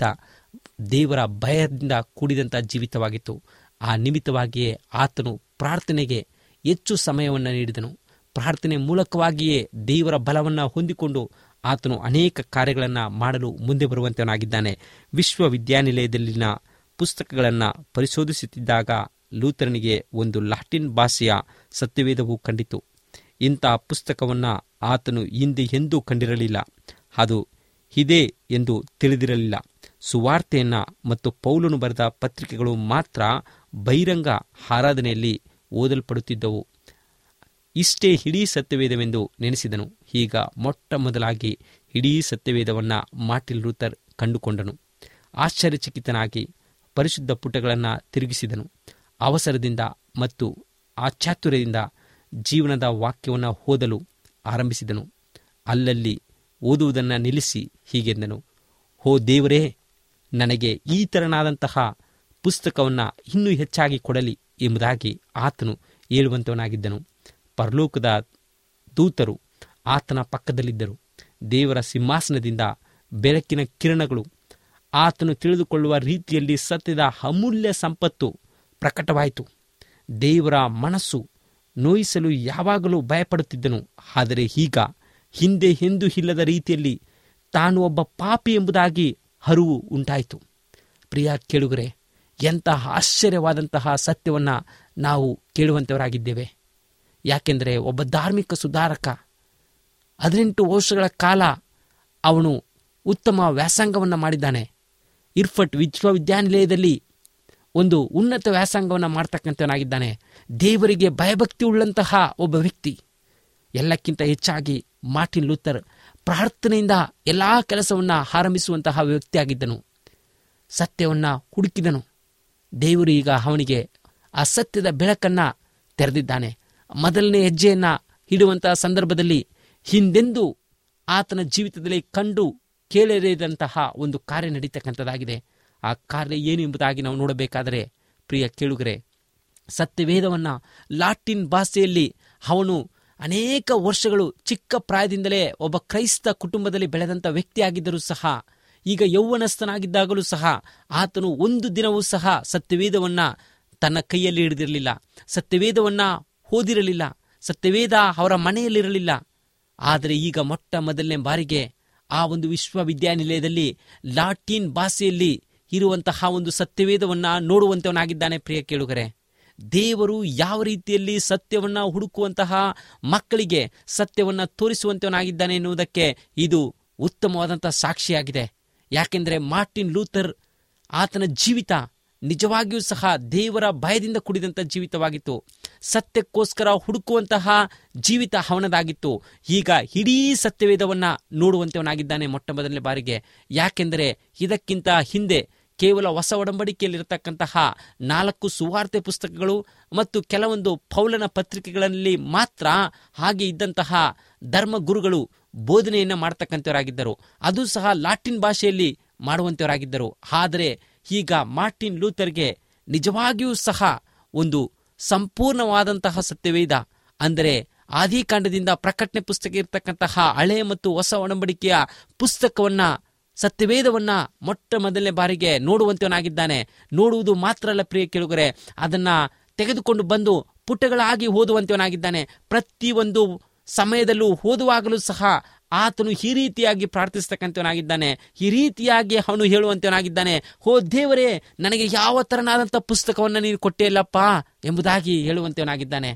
ದೇವರ ಭಯದಿಂದ ಕೂಡಿದಂಥ ಜೀವಿತವಾಗಿತ್ತು ಆ ನಿಮಿತ್ತವಾಗಿಯೇ ಆತನು ಪ್ರಾರ್ಥನೆಗೆ ಹೆಚ್ಚು ಸಮಯವನ್ನು ನೀಡಿದನು ಪ್ರಾರ್ಥನೆ ಮೂಲಕವಾಗಿಯೇ ದೇವರ ಬಲವನ್ನು ಹೊಂದಿಕೊಂಡು ಆತನು ಅನೇಕ ಕಾರ್ಯಗಳನ್ನು ಮಾಡಲು ಮುಂದೆ ಬರುವಂತವನಾಗಿದ್ದಾನೆ ವಿಶ್ವವಿದ್ಯಾನಿಲಯದಲ್ಲಿನ ಪುಸ್ತಕಗಳನ್ನು ಪರಿಶೋಧಿಸುತ್ತಿದ್ದಾಗ ಲೂಥರನಿಗೆ ಒಂದು ಲ್ಯಾಟಿನ್ ಭಾಷೆಯ ಸತ್ಯವೇದವು ಕಂಡಿತು ಇಂಥ ಪುಸ್ತಕವನ್ನು ಆತನು ಹಿಂದೆ ಎಂದೂ ಕಂಡಿರಲಿಲ್ಲ ಅದು ಇದೆ ಎಂದು ತಿಳಿದಿರಲಿಲ್ಲ ಸುವಾರ್ತೆಯನ್ನ ಮತ್ತು ಪೌಲನು ಬರೆದ ಪತ್ರಿಕೆಗಳು ಮಾತ್ರ ಬಹಿರಂಗ ಆರಾಧನೆಯಲ್ಲಿ ಓದಲ್ಪಡುತ್ತಿದ್ದವು ಇಷ್ಟೇ ಇಡೀ ಸತ್ಯವೇದವೆಂದು ನೆನೆಸಿದನು ಈಗ ಮೊಟ್ಟ ಮೊದಲಾಗಿ ಇಡೀ ಸತ್ಯವೇದವನ್ನು ಮಾರ್ಟಿನ್ ಲೂಥರ್ ಕಂಡುಕೊಂಡನು ಆಶ್ಚರ್ಯಚಕಿತನಾಗಿ ಪರಿಶುದ್ಧ ಪುಟಗಳನ್ನು ತಿರುಗಿಸಿದನು ಅವಸರದಿಂದ ಮತ್ತು ಆಚಾತುರ್ಯದಿಂದ ಜೀವನದ ವಾಕ್ಯವನ್ನು ಓದಲು ಆರಂಭಿಸಿದನು ಅಲ್ಲಲ್ಲಿ ಓದುವುದನ್ನು ನಿಲ್ಲಿಸಿ ಹೀಗೆಂದನು ಹೋ ದೇವರೇ ನನಗೆ ಈ ತೆರನಾದಂತಹ ಪುಸ್ತಕವನ್ನು ಇನ್ನೂ ಹೆಚ್ಚಾಗಿ ಕೊಡಲಿ ಎಂಬುದಾಗಿ ಆತನು ಹೇಳುವಂತವನಾಗಿದ್ದನು ಪರಲೋಕದ ದೂತರು ಆತನ ಪಕ್ಕದಲ್ಲಿದ್ದರು ದೇವರ ಸಿಂಹಾಸನದಿಂದ ಬೆಳಕಿನ ಕಿರಣಗಳು ಆತನು ತಿಳಿದುಕೊಳ್ಳುವ ರೀತಿಯಲ್ಲಿ ಸತ್ಯದ ಅಮೂಲ್ಯ ಸಂಪತ್ತು ಪ್ರಕಟವಾಯಿತು ದೇವರ ಮನಸ್ಸು ನೋಯಿಸಲು ಯಾವಾಗಲೂ ಭಯಪಡುತ್ತಿದ್ದನು ಆದರೆ ಈಗ ಹಿಂದೆ ಎಂದೂ ಇಲ್ಲದ ರೀತಿಯಲ್ಲಿ ತಾನು ಒಬ್ಬ ಪಾಪಿ ಎಂಬುದಾಗಿ ಅರಿವು ಉಂಟಾಯಿತು ಪ್ರಿಯ ಕೇಳುಗರೆ ಎಂತಹ ಆಶ್ಚರ್ಯವಾದಂತಹ ಸತ್ಯವನ್ನು ನಾವು ಕೇಳುವಂಥವರಾಗಿದ್ದೇವೆ ಯಾಕೆಂದರೆ ಒಬ್ಬ ಧಾರ್ಮಿಕ ಸುಧಾರಕ ಹದಿನೆಂಟು ವರ್ಷಗಳ ಕಾಲ ಅವನು ಉತ್ತಮ ವ್ಯಾಸಂಗವನ್ನು ಮಾಡಿದ್ದಾನೆ ಇರ್ಫಟ್ ವಿಶ್ವವಿದ್ಯಾನಿಲಯದಲ್ಲಿ ಒಂದು ಉನ್ನತ ವ್ಯಾಸಂಗವನ್ನು ಮಾಡ್ತಕ್ಕಂಥವನಾಗಿದ್ದಾನೆ ದೇವರಿಗೆ ಭಯಭಕ್ತಿ ಉಳ್ಳಂತಹ ಒಬ್ಬ ವ್ಯಕ್ತಿ ಎಲ್ಲಕ್ಕಿಂತ ಹೆಚ್ಚಾಗಿ ಮಾರ್ಟಿನ್ ಲೂಥರ್ ಪ್ರಾರ್ಥನೆಯಿಂದ ಎಲ್ಲ ಕೆಲಸವನ್ನು ಆರಂಭಿಸುವಂತಹ ವ್ಯಕ್ತಿಯಾಗಿದ್ದನು ಸತ್ಯವನ್ನು ಹುಡುಕಿದನು ದೇವರು ಈಗ ಅವನಿಗೆ ಆ ಸತ್ಯದ ಬೆಳಕನ್ನು ತೆರೆದಿದ್ದಾನೆ ಮೊದಲನೇ ಹೆಜ್ಜೆಯನ್ನು ಇಡುವಂತಹ ಸಂದರ್ಭದಲ್ಲಿ ಹಿಂದೆಂದೂ ಆತನ ಜೀವಿತದಲ್ಲಿ ಕಂಡು ಕೇಳಿರದಂತಹ ಒಂದು ಕಾರ್ಯ ನಡೀತಕ್ಕಂಥದ್ದಾಗಿದೆ ಆ ಕಾರ್ಯ ಏನು ಎಂಬುದಾಗಿ ನಾವು ನೋಡಬೇಕಾದರೆ ಪ್ರಿಯ ಕೇಳುಗರೆ ಸತ್ಯವೇದವನ್ನು ಲಾಟಿನ್ ಭಾಷೆಯಲ್ಲಿ ಅವನು ಅನೇಕ ವರ್ಷಗಳು ಚಿಕ್ಕ ಪ್ರಾಯದಿಂದಲೇ ಒಬ್ಬ ಕ್ರೈಸ್ತ ಕುಟುಂಬದಲ್ಲಿ ಬೆಳೆದಂಥ ವ್ಯಕ್ತಿಯಾಗಿದ್ದರೂ ಸಹ ಈಗ ಯೌವನಸ್ಥನಾಗಿದ್ದಾಗಲೂ ಸಹ ಆತನು ಒಂದು ದಿನವೂ ಸಹ ಸತ್ಯವೇದವನ್ನ ತನ್ನ ಕೈಯಲ್ಲಿ ಹಿಡಿದಿರಲಿಲ್ಲ ಸತ್ಯವೇದವನ್ನ ಓದಿರಲಿಲ್ಲ ಸತ್ಯವೇದ ಅವರ ಮನೆಯಲ್ಲಿರಲಿಲ್ಲ ಆದರೆ ಈಗ ಮೊಟ್ಟ ಮೊದಲನೇ ಬಾರಿಗೆ ಆ ಒಂದು ವಿಶ್ವವಿದ್ಯಾನಿಲಯದಲ್ಲಿ ಲಾಟಿನ್ ಭಾಷೆಯಲ್ಲಿ ಇರುವಂತಹ ಒಂದು ಸತ್ಯವೇದವನ್ನ ನೋಡುವಂತವನಾಗಿದ್ದಾನೆ ಪ್ರಿಯ ಕೇಳುಗರೆ ದೇವರು ಯಾವ ರೀತಿಯಲ್ಲಿ ಸತ್ಯವನ್ನ ಹುಡುಕುವಂತಹ ಮಕ್ಕಳಿಗೆ ಸತ್ಯವನ್ನ ತೋರಿಸುವಂತವನಾಗಿದ್ದಾನೆ ಎನ್ನುವುದಕ್ಕೆ ಇದು ಉತ್ತಮವಾದಂತಹ ಸಾಕ್ಷಿಯಾಗಿದೆ ಯಾಕೆಂದರೆ ಮಾರ್ಟಿನ್ ಲೂಥರ್ ಆತನ ಜೀವಿತ ನಿಜವಾಗಿಯೂ ಸಹ ದೇವರ ಭಯದಿಂದ ಕೂಡಿದಂಥ ಜೀವಿತವಾಗಿತ್ತು ಸತ್ಯಕ್ಕೋಸ್ಕರ ಹುಡುಕುವಂತಹ ಜೀವಿತ ಅವನದಾಗಿತ್ತು ಈಗ ಇಡೀ ಸತ್ಯವೇದವನ್ನ ನೋಡುವಂತವನಾಗಿದ್ದಾನೆ ಮೊಟ್ಟ ಮೊದಲನೇ ಬಾರಿಗೆ ಯಾಕೆಂದರೆ ಇದಕ್ಕಿಂತ ಹಿಂದೆ ಕೇವಲ ಹೊಸ ಒಡಂಬಡಿಕೆಯಲ್ಲಿರತಕ್ಕಂತಹ ನಾಲ್ಕು ಸುವಾರ್ತೆ ಪುಸ್ತಕಗಳು ಮತ್ತು ಕೆಲವೊಂದು ಪೌಲನ ಪತ್ರಿಕೆಗಳಲ್ಲಿ ಮಾತ್ರ ಹಾಗೆ ಇದ್ದಂತಹ ಧರ್ಮಗುರುಗಳು ಬೋಧನೆಯನ್ನ ಮಾಡತಕ್ಕಂಥವರಾಗಿದ್ದರು ಅದು ಸಹ ಲಾಟಿನ್ ಭಾಷೆಯಲ್ಲಿ ಮಾಡುವಂತವರಾಗಿದ್ದರು ಆದರೆ ಈಗ ಮಾರ್ಟಿನ್ ಲೂಥರ್ಗೆ ನಿಜವಾಗಿಯೂ ಸಹ ಒಂದು ಸಂಪೂರ್ಣವಾದಂತಹ ಸತ್ಯವೇದ ಅಂದರೆ ಆದಿಕಾಂಡದಿಂದ ಪ್ರಕಟಣೆ ಪುಸ್ತಕ ಇರತಕ್ಕಂತಹ ಹಳೆ ಮತ್ತು ಹೊಸ ಒಡಂಬಡಿಕೆಯ ಪುಸ್ತಕವನ್ನ ಸತ್ಯವೇದವನ್ನ ಮೊಟ್ಟ ಮೊದಲನೇ ಬಾರಿಗೆ ನೋಡುವಂತವನಾಗಿದ್ದಾನೆ ನೋಡುವುದು ಮಾತ್ರ ಅಲ್ಲ ಪ್ರಿಯ ಕೇಳುಗರೆ ಅದನ್ನ ತೆಗೆದುಕೊಂಡು ಬಂದು ಪುಟಗಳಾಗಿ ಓದುವಂತವನಾಗಿದ್ದಾನೆ ಪ್ರತಿಯೊಂದು ಸಮಯದಲ್ಲೂ ಓದುವಾಗಲೂ ಸಹ ಆತನು ಈ ರೀತಿಯಾಗಿ ಪ್ರಾರ್ಥಿಸ್ತಕ್ಕಂಥವನಾಗಿದ್ದಾನೆ ಈ ರೀತಿಯಾಗಿ ಅವನು ಹೇಳುವಂತವನಾಗಿದ್ದಾನೆ ಹೋ ದೇವರೇ ನನಗೆ ಯಾವ ತರನಾದಂಥ ಪುಸ್ತಕವನ್ನು ನೀನು ಕೊಟ್ಟೇ ಇಲ್ಲಪ್ಪ ಎಂಬುದಾಗಿ ಹೇಳುವಂತವನಾಗಿದ್ದಾನೆ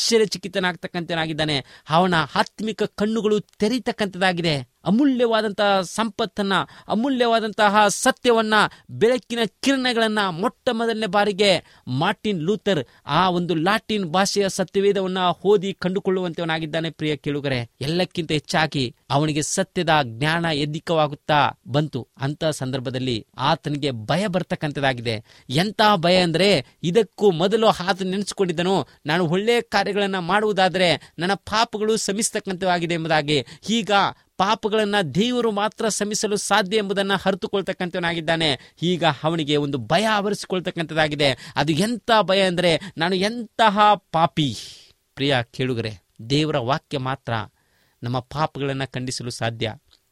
ಆಶ್ಚರ್ಯಚಕಿತನಾಗ್ತಕ್ಕಂಥವನಾಗಿದ್ದಾನೆ ಅವನ ಆತ್ಮಿಕ ಕಣ್ಣುಗಳು ತೆರೀತಕ್ಕಂಥದ್ದಾಗಿದೆ ಅಮೂಲ್ಯವಾದಂತಹ ಸಂಪತ್ತನ್ನ ಅಮೂಲ್ಯವಾದಂತಹ ಸತ್ಯವನ್ನ ಬೆಳಕಿನ ಕಿರಣಗಳನ್ನ ಮೊಟ್ಟ ಮೊದಲನೇ ಬಾರಿಗೆ ಮಾರ್ಟಿನ್ ಲೂಥರ್ ಆ ಒಂದು ಲಾಟಿನ್ ಭಾಷೆಯ ಸತ್ಯವೇದವನ್ನ ಓದಿ ಕಂಡುಕೊಳ್ಳುವಂತವನಾಗಿದ್ದಾನೆ ಪ್ರಿಯ ಕೇಳುಗರೆ ಎಲ್ಲಕ್ಕಿಂತ ಹೆಚ್ಚಾಗಿ ಅವನಿಗೆ ಸತ್ಯದ ಜ್ಞಾನ ಎದ್ದಿಕವಾಗುತ್ತಾ ಬಂತು ಅಂತ ಸಂದರ್ಭದಲ್ಲಿ ಆತನಿಗೆ ಭಯ ಬರ್ತಕ್ಕಂಥದ್ದಾಗಿದೆ ಎಂತ ಭಯ ಅಂದ್ರೆ ಇದಕ್ಕೂ ಮೊದಲು ಆತ ನೆನೆಸಿಕೊಂಡಿದ್ದನು ನಾನು ಒಳ್ಳೆಯ ಕಾರ್ಯಗಳನ್ನ ಮಾಡುವುದಾದ್ರೆ ನನ್ನ ಪಾಪಗಳು ಸಮಿಸ್ತಕ್ಕಂಥವಾಗಿದೆ ಎಂಬುದಾಗಿ ಈಗ ಪಾಪಗಳನ್ನ ದೇವರು ಮಾತ್ರ ಸಮಿಸಲು ಸಾಧ್ಯ ಎಂಬುದನ್ನ ಅರಿತುಕೊಳ್ತಕ್ಕಂಥವನಾಗಿದ್ದಾನೆ ಈಗ ಅವನಿಗೆ ಒಂದು ಭಯ ಆವರಿಸಿಕೊಳ್ತಕ್ಕಂಥದ್ದಾಗಿದೆ ಅದು ಎಂತ ಭಯ ಅಂದ್ರೆ ನಾನು ಎಂತಹ ಪಾಪಿ ಪ್ರಿಯ ಕೇಳುಗರೆ ದೇವರ ವಾಕ್ಯ ಮಾತ್ರ ನಮ್ಮ ಪಾಪಗಳನ್ನು ಖಂಡಿಸಲು ಸಾಧ್ಯ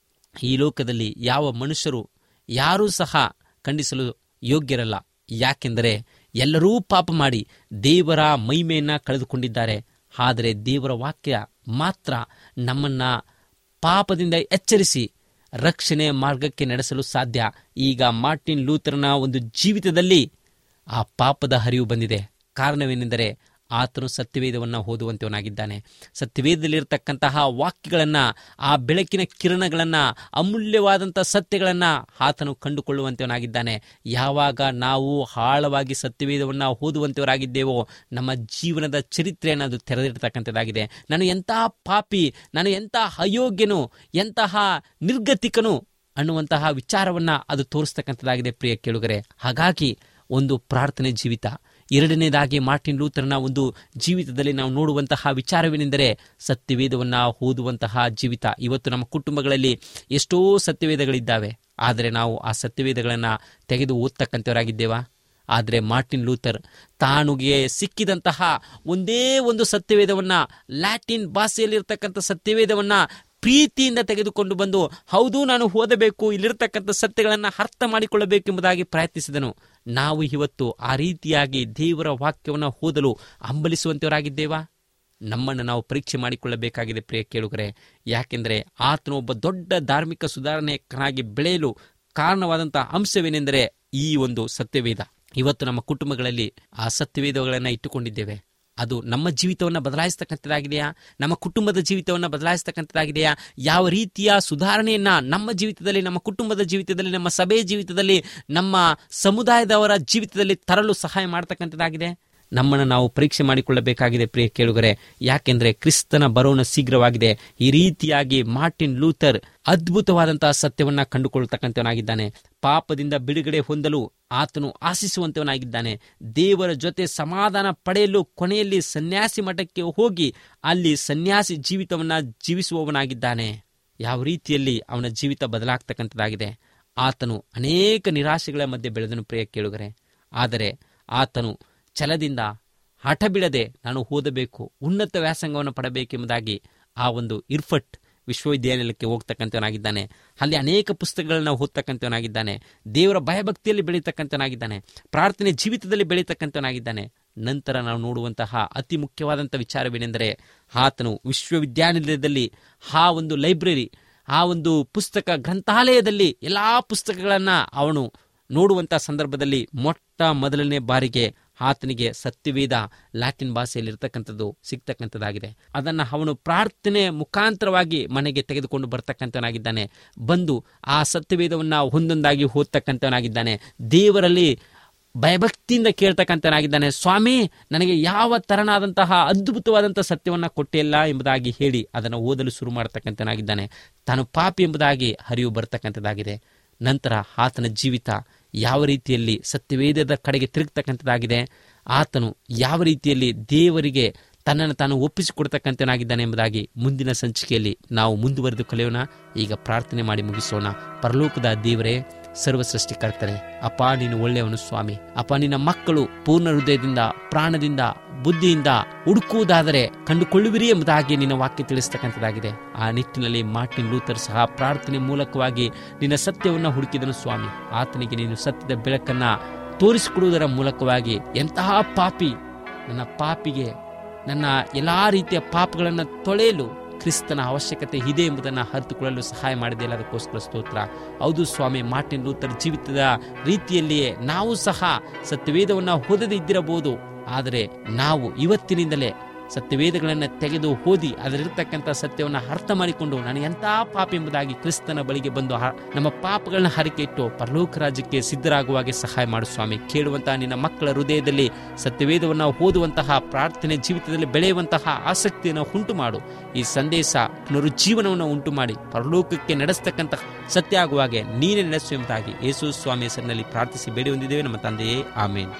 ಈ ಲೋಕದಲ್ಲಿ ಯಾವ ಮನುಷ್ಯರು ಯಾರೂ ಸಹ ಖಂಡಿಸಲು ಯೋಗ್ಯರಲ್ಲ ಯಾಕೆಂದರೆ ಎಲ್ಲರೂ ಪಾಪ ಮಾಡಿ ದೇವರ ಮಹಿಮೆಯನ್ನ ಕಳೆದುಕೊಂಡಿದ್ದಾರೆ ಆದರೆ ದೇವರ ವಾಕ್ಯ ಮಾತ್ರ ನಮ್ಮನ್ನ ಪಾಪದಿಂದ ಎಚ್ಚರಿಸಿ ರಕ್ಷಣೆ ಮಾರ್ಗಕ್ಕೆ ನಡೆಸಲು ಸಾಧ್ಯ ಈಗ ಮಾರ್ಟಿನ್ ಲೂಥರ್ನ ಒಂದು ಜೀವಿತದಲ್ಲಿ ಆ ಪಾಪದ ಹರಿವು ಬಂದಿದೆ ಕಾರಣವೇನೆಂದರೆ ಆತನು ಸತ್ಯವೇದವನ್ನು ಓದುವಂತವನಾಗಿದ್ದಾನೆ ಸತ್ಯವೇದದಲ್ಲಿರ್ತಕ್ಕಂತಹ ವಾಕ್ಯಗಳನ್ನು ಆ ಬೆಳಕಿನ ಕಿರಣಗಳನ್ನು ಅಮೂಲ್ಯವಾದಂಥ ಸತ್ಯಗಳನ್ನು ಆತನು ಕಂಡುಕೊಳ್ಳುವಂತವನಾಗಿದ್ದಾನೆ ಯಾವಾಗ ನಾವು ಆಳವಾಗಿ ಸತ್ಯವೇದವನ್ನು ಓದುವಂತವರಾಗಿದ್ದೇವೋ ನಮ್ಮ ಜೀವನದ ಚರಿತ್ರೆಯನ್ನು ಅದು ತೆರೆದಿರ್ತಕ್ಕಂಥದ್ದಾಗಿದೆ ನಾನು ಎಂತಹ ಪಾಪಿ ನಾನು ಎಂತಹ ಅಯೋಗ್ಯನು ಎಂತಹ ನಿರ್ಗತಿಕನು ಅನ್ನುವಂತಹ ವಿಚಾರವನ್ನ ಅದು ತೋರಿಸ್ತಕ್ಕಂಥದ್ದಾಗಿದೆ ಪ್ರಿಯ ಕೇಳುಗರೆ ಹಾಗಾಗಿ ಒಂದು ಪ್ರಾರ್ಥನೆ ಜೀವಿತ ಎರಡನೇದಾಗಿ ಮಾರ್ಟಿನ್ ಲೂಥರ್ನ ಒಂದು ಜೀವಿತದಲ್ಲಿ ನಾವು ನೋಡುವಂತಹ ವಿಚಾರವೇನೆಂದರೆ ಸತ್ಯವೇದವನ್ನ ಓದುವಂತಹ ಜೀವಿತ ಇವತ್ತು ನಮ್ಮ ಕುಟುಂಬಗಳಲ್ಲಿ ಎಷ್ಟೋ ಸತ್ಯವೇದಗಳಿದ್ದಾವೆ ಆದರೆ ನಾವು ಆ ಸತ್ಯವೇದಗಳನ್ನು ತೆಗೆದು ಓದ್ತಕ್ಕಂಥವರಾಗಿದ್ದೇವಾ ಆದರೆ ಮಾರ್ಟಿನ್ ಲೂಥರ್ ತಾನುಗೆ ಸಿಕ್ಕಿದಂತಹ ಒಂದೇ ಒಂದು ಸತ್ಯವೇದವನ್ನ ಲ್ಯಾಟಿನ್ ಭಾಷೆಯಲ್ಲಿರ್ತಕ್ಕಂಥ ಸತ್ಯವೇದವನ್ನ ಪ್ರೀತಿಯಿಂದ ತೆಗೆದುಕೊಂಡು ಬಂದು ಹೌದು ನಾನು ಓದಬೇಕು ಇಲ್ಲಿರ್ತಕ್ಕಂಥ ಸತ್ಯಗಳನ್ನು ಅರ್ಥ ಮಾಡಿಕೊಳ್ಳಬೇಕೆಂಬುದಾಗಿ ಪ್ರಯತ್ನಿಸಿದನು ನಾವು ಇವತ್ತು ಆ ರೀತಿಯಾಗಿ ದೇವರ ವಾಕ್ಯವನ್ನು ಓದಲು ಹಂಬಲಿಸುವಂತವರಾಗಿದ್ದೇವಾ ನಮ್ಮನ್ನು ನಾವು ಪರೀಕ್ಷೆ ಮಾಡಿಕೊಳ್ಳಬೇಕಾಗಿದೆ ಪ್ರಿಯ ಕೇಳುಗರೆ ಯಾಕೆಂದರೆ ಆತನು ಒಬ್ಬ ದೊಡ್ಡ ಧಾರ್ಮಿಕ ಸುಧಾರಣೆಯನ್ನಾಗಿ ಬೆಳೆಯಲು ಕಾರಣವಾದಂತಹ ಅಂಶವೇನೆಂದರೆ ಈ ಒಂದು ಸತ್ಯವೇದ ಇವತ್ತು ನಮ್ಮ ಕುಟುಂಬಗಳಲ್ಲಿ ಆ ಸತ್ಯವೇದಗಳನ್ನು ಇಟ್ಟುಕೊಂಡಿದ್ದೇವೆ ಅದು ನಮ್ಮ ಜೀವಿತವನ್ನು ಬದಲಾಯಿಸ್ತಕ್ಕಂಥದ್ದಾಗಿದೆಯಾ ನಮ್ಮ ಕುಟುಂಬದ ಜೀವಿತವನ್ನು ಬದಲಾಯಿಸ್ತಕ್ಕಂಥದ್ದಾಗಿದೆಯಾ ಯಾವ ರೀತಿಯ ಸುಧಾರಣೆಯನ್ನ ನಮ್ಮ ಜೀವಿತದಲ್ಲಿ ನಮ್ಮ ಕುಟುಂಬದ ಜೀವಿತದಲ್ಲಿ ನಮ್ಮ ಸಭೆಯ ಜೀವಿತದಲ್ಲಿ ನಮ್ಮ ಸಮುದಾಯದವರ ಜೀವಿತದಲ್ಲಿ ತರಲು ಸಹಾಯ ಮಾಡ್ತಕ್ಕಂಥದ್ದಾಗಿದೆ ನಮ್ಮನ್ನು ನಾವು ಪರೀಕ್ಷೆ ಮಾಡಿಕೊಳ್ಳಬೇಕಾಗಿದೆ ಪ್ರಿಯ ಕೇಳುಗರೆ ಯಾಕೆಂದ್ರೆ ಕ್ರಿಸ್ತನ ಬರೋಣ ಶೀಘ್ರವಾಗಿದೆ ಈ ರೀತಿಯಾಗಿ ಮಾರ್ಟಿನ್ ಲೂಥರ್ ಅದ್ಭುತವಾದಂತಹ ಸತ್ಯವನ್ನ ಕಂಡುಕೊಳ್ಳತಕ್ಕಂಥವನಾಗಿದ್ದಾನೆ ಪಾಪದಿಂದ ಬಿಡುಗಡೆ ಹೊಂದಲು ಆತನು ಆಶಿಸುವಂತವನಾಗಿದ್ದಾನೆ ದೇವರ ಜೊತೆ ಸಮಾಧಾನ ಪಡೆಯಲು ಕೊನೆಯಲ್ಲಿ ಸನ್ಯಾಸಿ ಮಠಕ್ಕೆ ಹೋಗಿ ಅಲ್ಲಿ ಸನ್ಯಾಸಿ ಜೀವಿತವನ್ನ ಜೀವಿಸುವವನಾಗಿದ್ದಾನೆ ಯಾವ ರೀತಿಯಲ್ಲಿ ಅವನ ಜೀವಿತ ಬದಲಾಗ್ತಕ್ಕಂಥದ್ದಾಗಿದೆ ಆತನು ಅನೇಕ ನಿರಾಶೆಗಳ ಮಧ್ಯೆ ಬೆಳೆದನು ಪ್ರಿಯ ಕೇಳುಗರೆ ಆದರೆ ಆತನು ಛಲದಿಂದ ಹಠ ಬಿಡದೆ ನಾನು ಓದಬೇಕು ಉನ್ನತ ವ್ಯಾಸಂಗವನ್ನು ಪಡಬೇಕೆಂಬುದಾಗಿ ಆ ಒಂದು ಇರ್ಫಟ್ ವಿಶ್ವವಿದ್ಯಾನಿಲಯಕ್ಕೆ ಹೋಗ್ತಕ್ಕಂಥವನಾಗಿದ್ದಾನೆ ಅಲ್ಲಿ ಅನೇಕ ಪುಸ್ತಕಗಳನ್ನ ಓದ್ತಕ್ಕಂಥವನಾಗಿದ್ದಾನೆ ದೇವರ ಭಯಭಕ್ತಿಯಲ್ಲಿ ಬೆಳೀತಕ್ಕಂಥವನಾಗಿದ್ದಾನೆ ಪ್ರಾರ್ಥನೆ ಜೀವಿತದಲ್ಲಿ ಬೆಳೀತಕ್ಕಂಥವನಾಗಿದ್ದಾನೆ ನಂತರ ನಾವು ನೋಡುವಂತಹ ಅತಿ ಮುಖ್ಯವಾದಂಥ ವಿಚಾರವೇನೆಂದರೆ ಆತನು ವಿಶ್ವವಿದ್ಯಾನಿಲಯದಲ್ಲಿ ಆ ಒಂದು ಲೈಬ್ರರಿ ಆ ಒಂದು ಪುಸ್ತಕ ಗ್ರಂಥಾಲಯದಲ್ಲಿ ಎಲ್ಲಾ ಪುಸ್ತಕಗಳನ್ನ ಅವನು ನೋಡುವಂಥ ಸಂದರ್ಭದಲ್ಲಿ ಮೊಟ್ಟ ಮೊದಲನೇ ಬಾರಿಗೆ ಆತನಿಗೆ ಸತ್ಯವೇದ ಲ್ಯಾಟಿನ್ ಭಾಷೆಯಲ್ಲಿ ಇರತಕ್ಕಂಥದ್ದು ಸಿಗ್ತಕ್ಕಂಥದ್ದಾಗಿದೆ ಅದನ್ನು ಅವನು ಪ್ರಾರ್ಥನೆ ಮುಖಾಂತರವಾಗಿ ಮನೆಗೆ ತೆಗೆದುಕೊಂಡು ಬರ್ತಕ್ಕಂಥವನಾಗಿದ್ದಾನೆ ಬಂದು ಆ ಸತ್ಯವೇದವನ್ನು ಒಂದೊಂದಾಗಿ ಓದ್ತಕ್ಕಂಥವನಾಗಿದ್ದಾನೆ ದೇವರಲ್ಲಿ ಭಯಭಕ್ತಿಯಿಂದ ಕೇಳ್ತಕ್ಕಂಥನಾಗಿದ್ದಾನೆ ಸ್ವಾಮಿ ನನಗೆ ಯಾವ ತರನಾದಂತಹ ಅದ್ಭುತವಾದಂತಹ ಸತ್ಯವನ್ನ ಕೊಟ್ಟಿಲ್ಲ ಎಂಬುದಾಗಿ ಹೇಳಿ ಅದನ್ನು ಓದಲು ಶುರು ಮಾಡತಕ್ಕಂಥನಾಗಿದ್ದಾನೆ ತಾನು ಪಾಪಿ ಎಂಬುದಾಗಿ ಹರಿವು ಬರ್ತಕ್ಕಂಥದ್ದಾಗಿದೆ ನಂತರ ಆತನ ಜೀವಿತ ಯಾವ ರೀತಿಯಲ್ಲಿ ಸತ್ಯವೇದದ ಕಡೆಗೆ ತಿರುಗ್ತಕ್ಕಂಥದ್ದಾಗಿದೆ ಆತನು ಯಾವ ರೀತಿಯಲ್ಲಿ ದೇವರಿಗೆ ತನ್ನನ್ನು ತಾನು ಒಪ್ಪಿಸಿಕೊಡ್ತಕ್ಕಂಥನಾಗಿದ್ದಾನೆ ಎಂಬುದಾಗಿ ಮುಂದಿನ ಸಂಚಿಕೆಯಲ್ಲಿ ನಾವು ಮುಂದುವರೆದು ಕಲಿಯೋಣ ಈಗ ಪ್ರಾರ್ಥನೆ ಮಾಡಿ ಮುಗಿಸೋಣ ಪರಲೋಕದ ದೇವರೇ ಸರ್ವ ಸೃಷ್ಟಿಕರ್ತನೆ ಅಪ್ಪ ನೀನು ಒಳ್ಳೆಯವನು ಸ್ವಾಮಿ ಅಪ್ಪ ನಿನ್ನ ಮಕ್ಕಳು ಪೂರ್ಣ ಹೃದಯದಿಂದ ಪ್ರಾಣದಿಂದ ಬುದ್ಧಿಯಿಂದ ಹುಡುಕುವುದಾದರೆ ಕಂಡುಕೊಳ್ಳುವಿರಿ ಎಂಬುದಾಗಿ ನಿನ್ನ ವಾಕ್ಯ ತಿಳಿಸ್ತಕ್ಕಂಥದ್ದಾಗಿದೆ ಆ ನಿಟ್ಟಿನಲ್ಲಿ ಮಾರ್ಟಿನ್ ಲೂಥರ್ ಸಹ ಪ್ರಾರ್ಥನೆ ಮೂಲಕವಾಗಿ ನಿನ್ನ ಸತ್ಯವನ್ನು ಹುಡುಕಿದನು ಸ್ವಾಮಿ ಆತನಿಗೆ ನೀನು ಸತ್ಯದ ಬೆಳಕನ್ನ ತೋರಿಸಿಕೊಡುವುದರ ಮೂಲಕವಾಗಿ ಎಂತಹ ಪಾಪಿ ನನ್ನ ಪಾಪಿಗೆ ನನ್ನ ಎಲ್ಲಾ ರೀತಿಯ ಪಾಪಗಳನ್ನು ತೊಳೆಯಲು ಕ್ರಿಸ್ತನ ಅವಶ್ಯಕತೆ ಇದೆ ಎಂಬುದನ್ನು ಅರಿತುಕೊಳ್ಳಲು ಸಹಾಯ ಮಾಡಿದೆಯಲ್ಲ ಅದಕ್ಕೋಸ್ಕರ ಸ್ತೋತ್ರ ಹೌದು ಸ್ವಾಮಿ ಮಾರ್ಟಿನ್ ಲೂಥರ್ ಜೀವಿತದ ರೀತಿಯಲ್ಲಿಯೇ ನಾವು ಸಹ ಸತ್ಯವೇದವನ್ನು ಓದದೇ ಇದ್ದಿರಬಹುದು ಆದರೆ ನಾವು ಇವತ್ತಿನಿಂದಲೇ ಸತ್ಯವೇದಗಳನ್ನು ತೆಗೆದು ಓದಿ ಅದರಿರ್ತಕ್ಕಂಥ ಸತ್ಯವನ್ನು ಅರ್ಥ ಮಾಡಿಕೊಂಡು ನಾನು ಎಂಥ ಪಾಪ ಎಂಬುದಾಗಿ ಕ್ರಿಸ್ತನ ಬಳಿಗೆ ಬಂದು ಹ- ನಮ್ಮ ಪಾಪಗಳನ್ನ ಹರಿಕೆ ಇಟ್ಟು ಪರಲೋಕ ರಾಜ್ಯಕ್ಕೆ ಸಿದ್ಧರಾಗುವಾಗೆ ಸಹಾಯ ಮಾಡು ಸ್ವಾಮಿ ಕೇಳುವಂತಹ ನಿನ್ನ ಮಕ್ಕಳ ಹೃದಯದಲ್ಲಿ ಸತ್ಯವೇದವನ್ನು ಓದುವಂತಹ ಪ್ರಾರ್ಥನೆ ಜೀವಿತದಲ್ಲಿ ಬೆಳೆಯುವಂತಹ ಆಸಕ್ತಿಯನ್ನು ಉಂಟು ಮಾಡು ಈ ಸಂದೇಶ ಪುನರುಜ್ಜೀವನವನ್ನು ಉಂಟು ಮಾಡಿ ಪರಲೋಕಕ್ಕೆ ನಡೆಸ್ತಕ್ಕಂತಹ ಸತ್ಯ ಆಗುವಾಗೆ ನೀನೇ ನಡೆಸು ಎಂಬುದಾಗಿ ಯೇಸು ಸ್ವಾಮಿ ಹೆಸರಿನಲ್ಲಿ ಪ್ರಾರ್ಥಿಸಿ ಬೇಡಿ ಹೊಂದಿದ್ದೇವೆ ನಮ್ಮ ತಂದೆಯೇ ಆಮೇನ್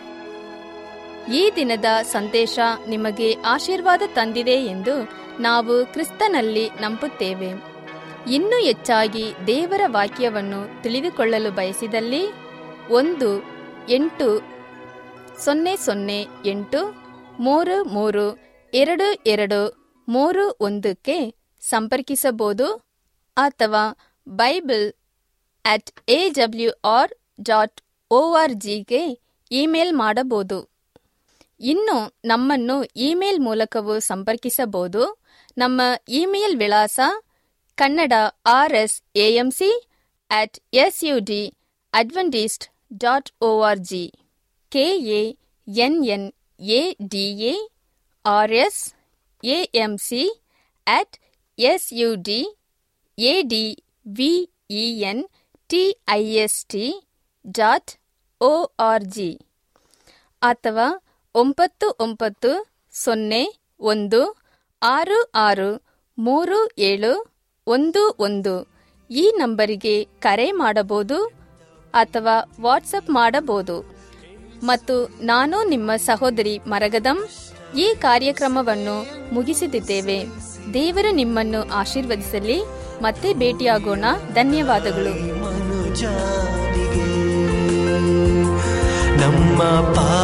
ಈ ದಿನದ ಸಂದೇಶ ನಿಮಗೆ ಆಶೀರ್ವಾದ ತಂದಿದೆ ಎಂದು ನಾವು ಕ್ರಿಸ್ತನಲ್ಲಿ ನಂಬುತ್ತೇವೆ ಇನ್ನೂ ಹೆಚ್ಚಾಗಿ ದೇವರ ವಾಕ್ಯವನ್ನು ತಿಳಿದುಕೊಳ್ಳಲು ಬಯಸಿದಲ್ಲಿ ಒಂದು ಎಂಟು ಸೊನ್ನೆ ಸೊನ್ನೆ ಎಂಟು ಮೂರು ಮೂರು ಎರಡು ಎರಡು ಮೂರು ಒಂದಕ್ಕೆ ಸಂಪರ್ಕಿಸಬಹುದು ಅಥವಾ bible at A W R dot O R ಜಿಗೆ ಇಮೇಲ್ ಮಾಡಬಹುದು ಇನ್ನು ನಮ್ಮನ್ನು ಇಮೇಲ್ ಮೂಲಕವೂ ಸಂಪರ್ಕಿಸಬಹುದು ನಮ್ಮ ಇಮೇಲ್ ವಿಳಾಸ Kannada R S A M C at S U D adventist dot O R G K A N N A D A R S A M C at S U D A D V E N T I S T dot O R G ಅಥವಾ ಒಂಬತ್ತು ಒಂಬತ್ತು ಸೊನ್ನೆ ಒಂದು ಆರು ಆರು ಮೂರು ಏಳು ಒಂದು ಒಂದು ಈ ನಂಬರಿಗೆ ಕರೆ ಮಾಡಬಹುದು ಅಥವಾ ವಾಟ್ಸಪ್ ಮಾಡಬಹುದು ಮತ್ತು ನಾನು ನಿಮ್ಮ ಸಹೋದರಿ ಮರಗದಂ ಈ ಕಾರ್ಯಕ್ರಮವನ್ನು ಮುಗಿಸುತ್ತಿದ್ದೇವೆ ದೇವರು ನಿಮ್ಮನ್ನು ಆಶೀರ್ವದಿಸಲಿ ಮತ್ತೆ ಭೇಟಿಯಾಗೋಣ ಧನ್ಯವಾದಗಳು ಮನುಜಾನಿಗೆ ನಮ್ಮ ಪಾ